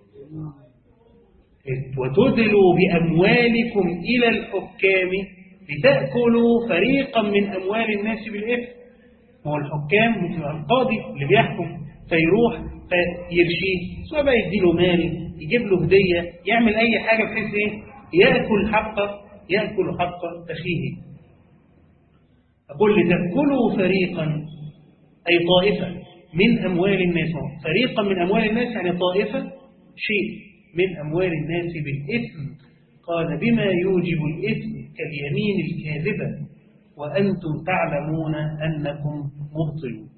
وتدلوا بأموالكم إلى الحكام لتأكلوا فريقا من أموال الناس بالإثم هو الحكام ممكن القاضي اللي بيحكم فيروح فيرشيه سواء بقى يديله مال يجيب له هدية يعمل أي حاجة بحيث إيه يأكل حق يأكل حق أخيه أقول لتأكلوا فريقا أي طائفة من أموال الناس فريقا من أموال الناس يعني طائفة شيء من أموال الناس بالإثم قال بما يوجب الإثم كاليمين الكاذبة وأنتم تعلمون أنكم مبطلون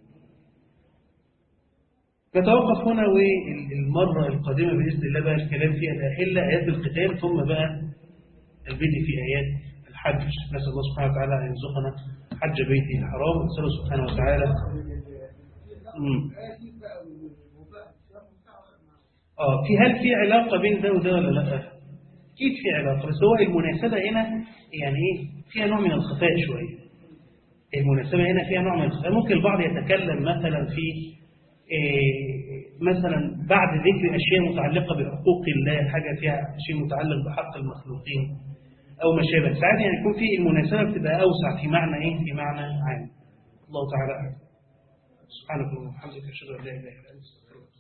نتوقف هنا والمرة القادمة بإذن الله بقى الكلام في الأحلة آيات القتال ثم بقى البدء في آيات الحج نسأل الله سبحانه وتعالى أن يرزقنا حج بيته الحرام ونسأله سبحانه وتعالى مم. اه في هل في علاقة بين ده وده ولا لا أكيد في علاقة بس هو المناسبة هنا يعني إيه فيها نوع من الخفاء شوية المناسبة هنا فيها نوع من الخفاء ممكن البعض يتكلم مثلا في إيه مثلا بعد ذكر أشياء متعلقة بحقوق الله حاجة فيها شيء متعلق بحق المخلوقين أو ما شابه ساعات يعني يكون في المناسبة بتبقى أوسع في معنى إيه في معنى عام الله تعالى أعلم سبحانك اللهم وبحمدك أشهد أن لا إله إلا أنت أستغفرك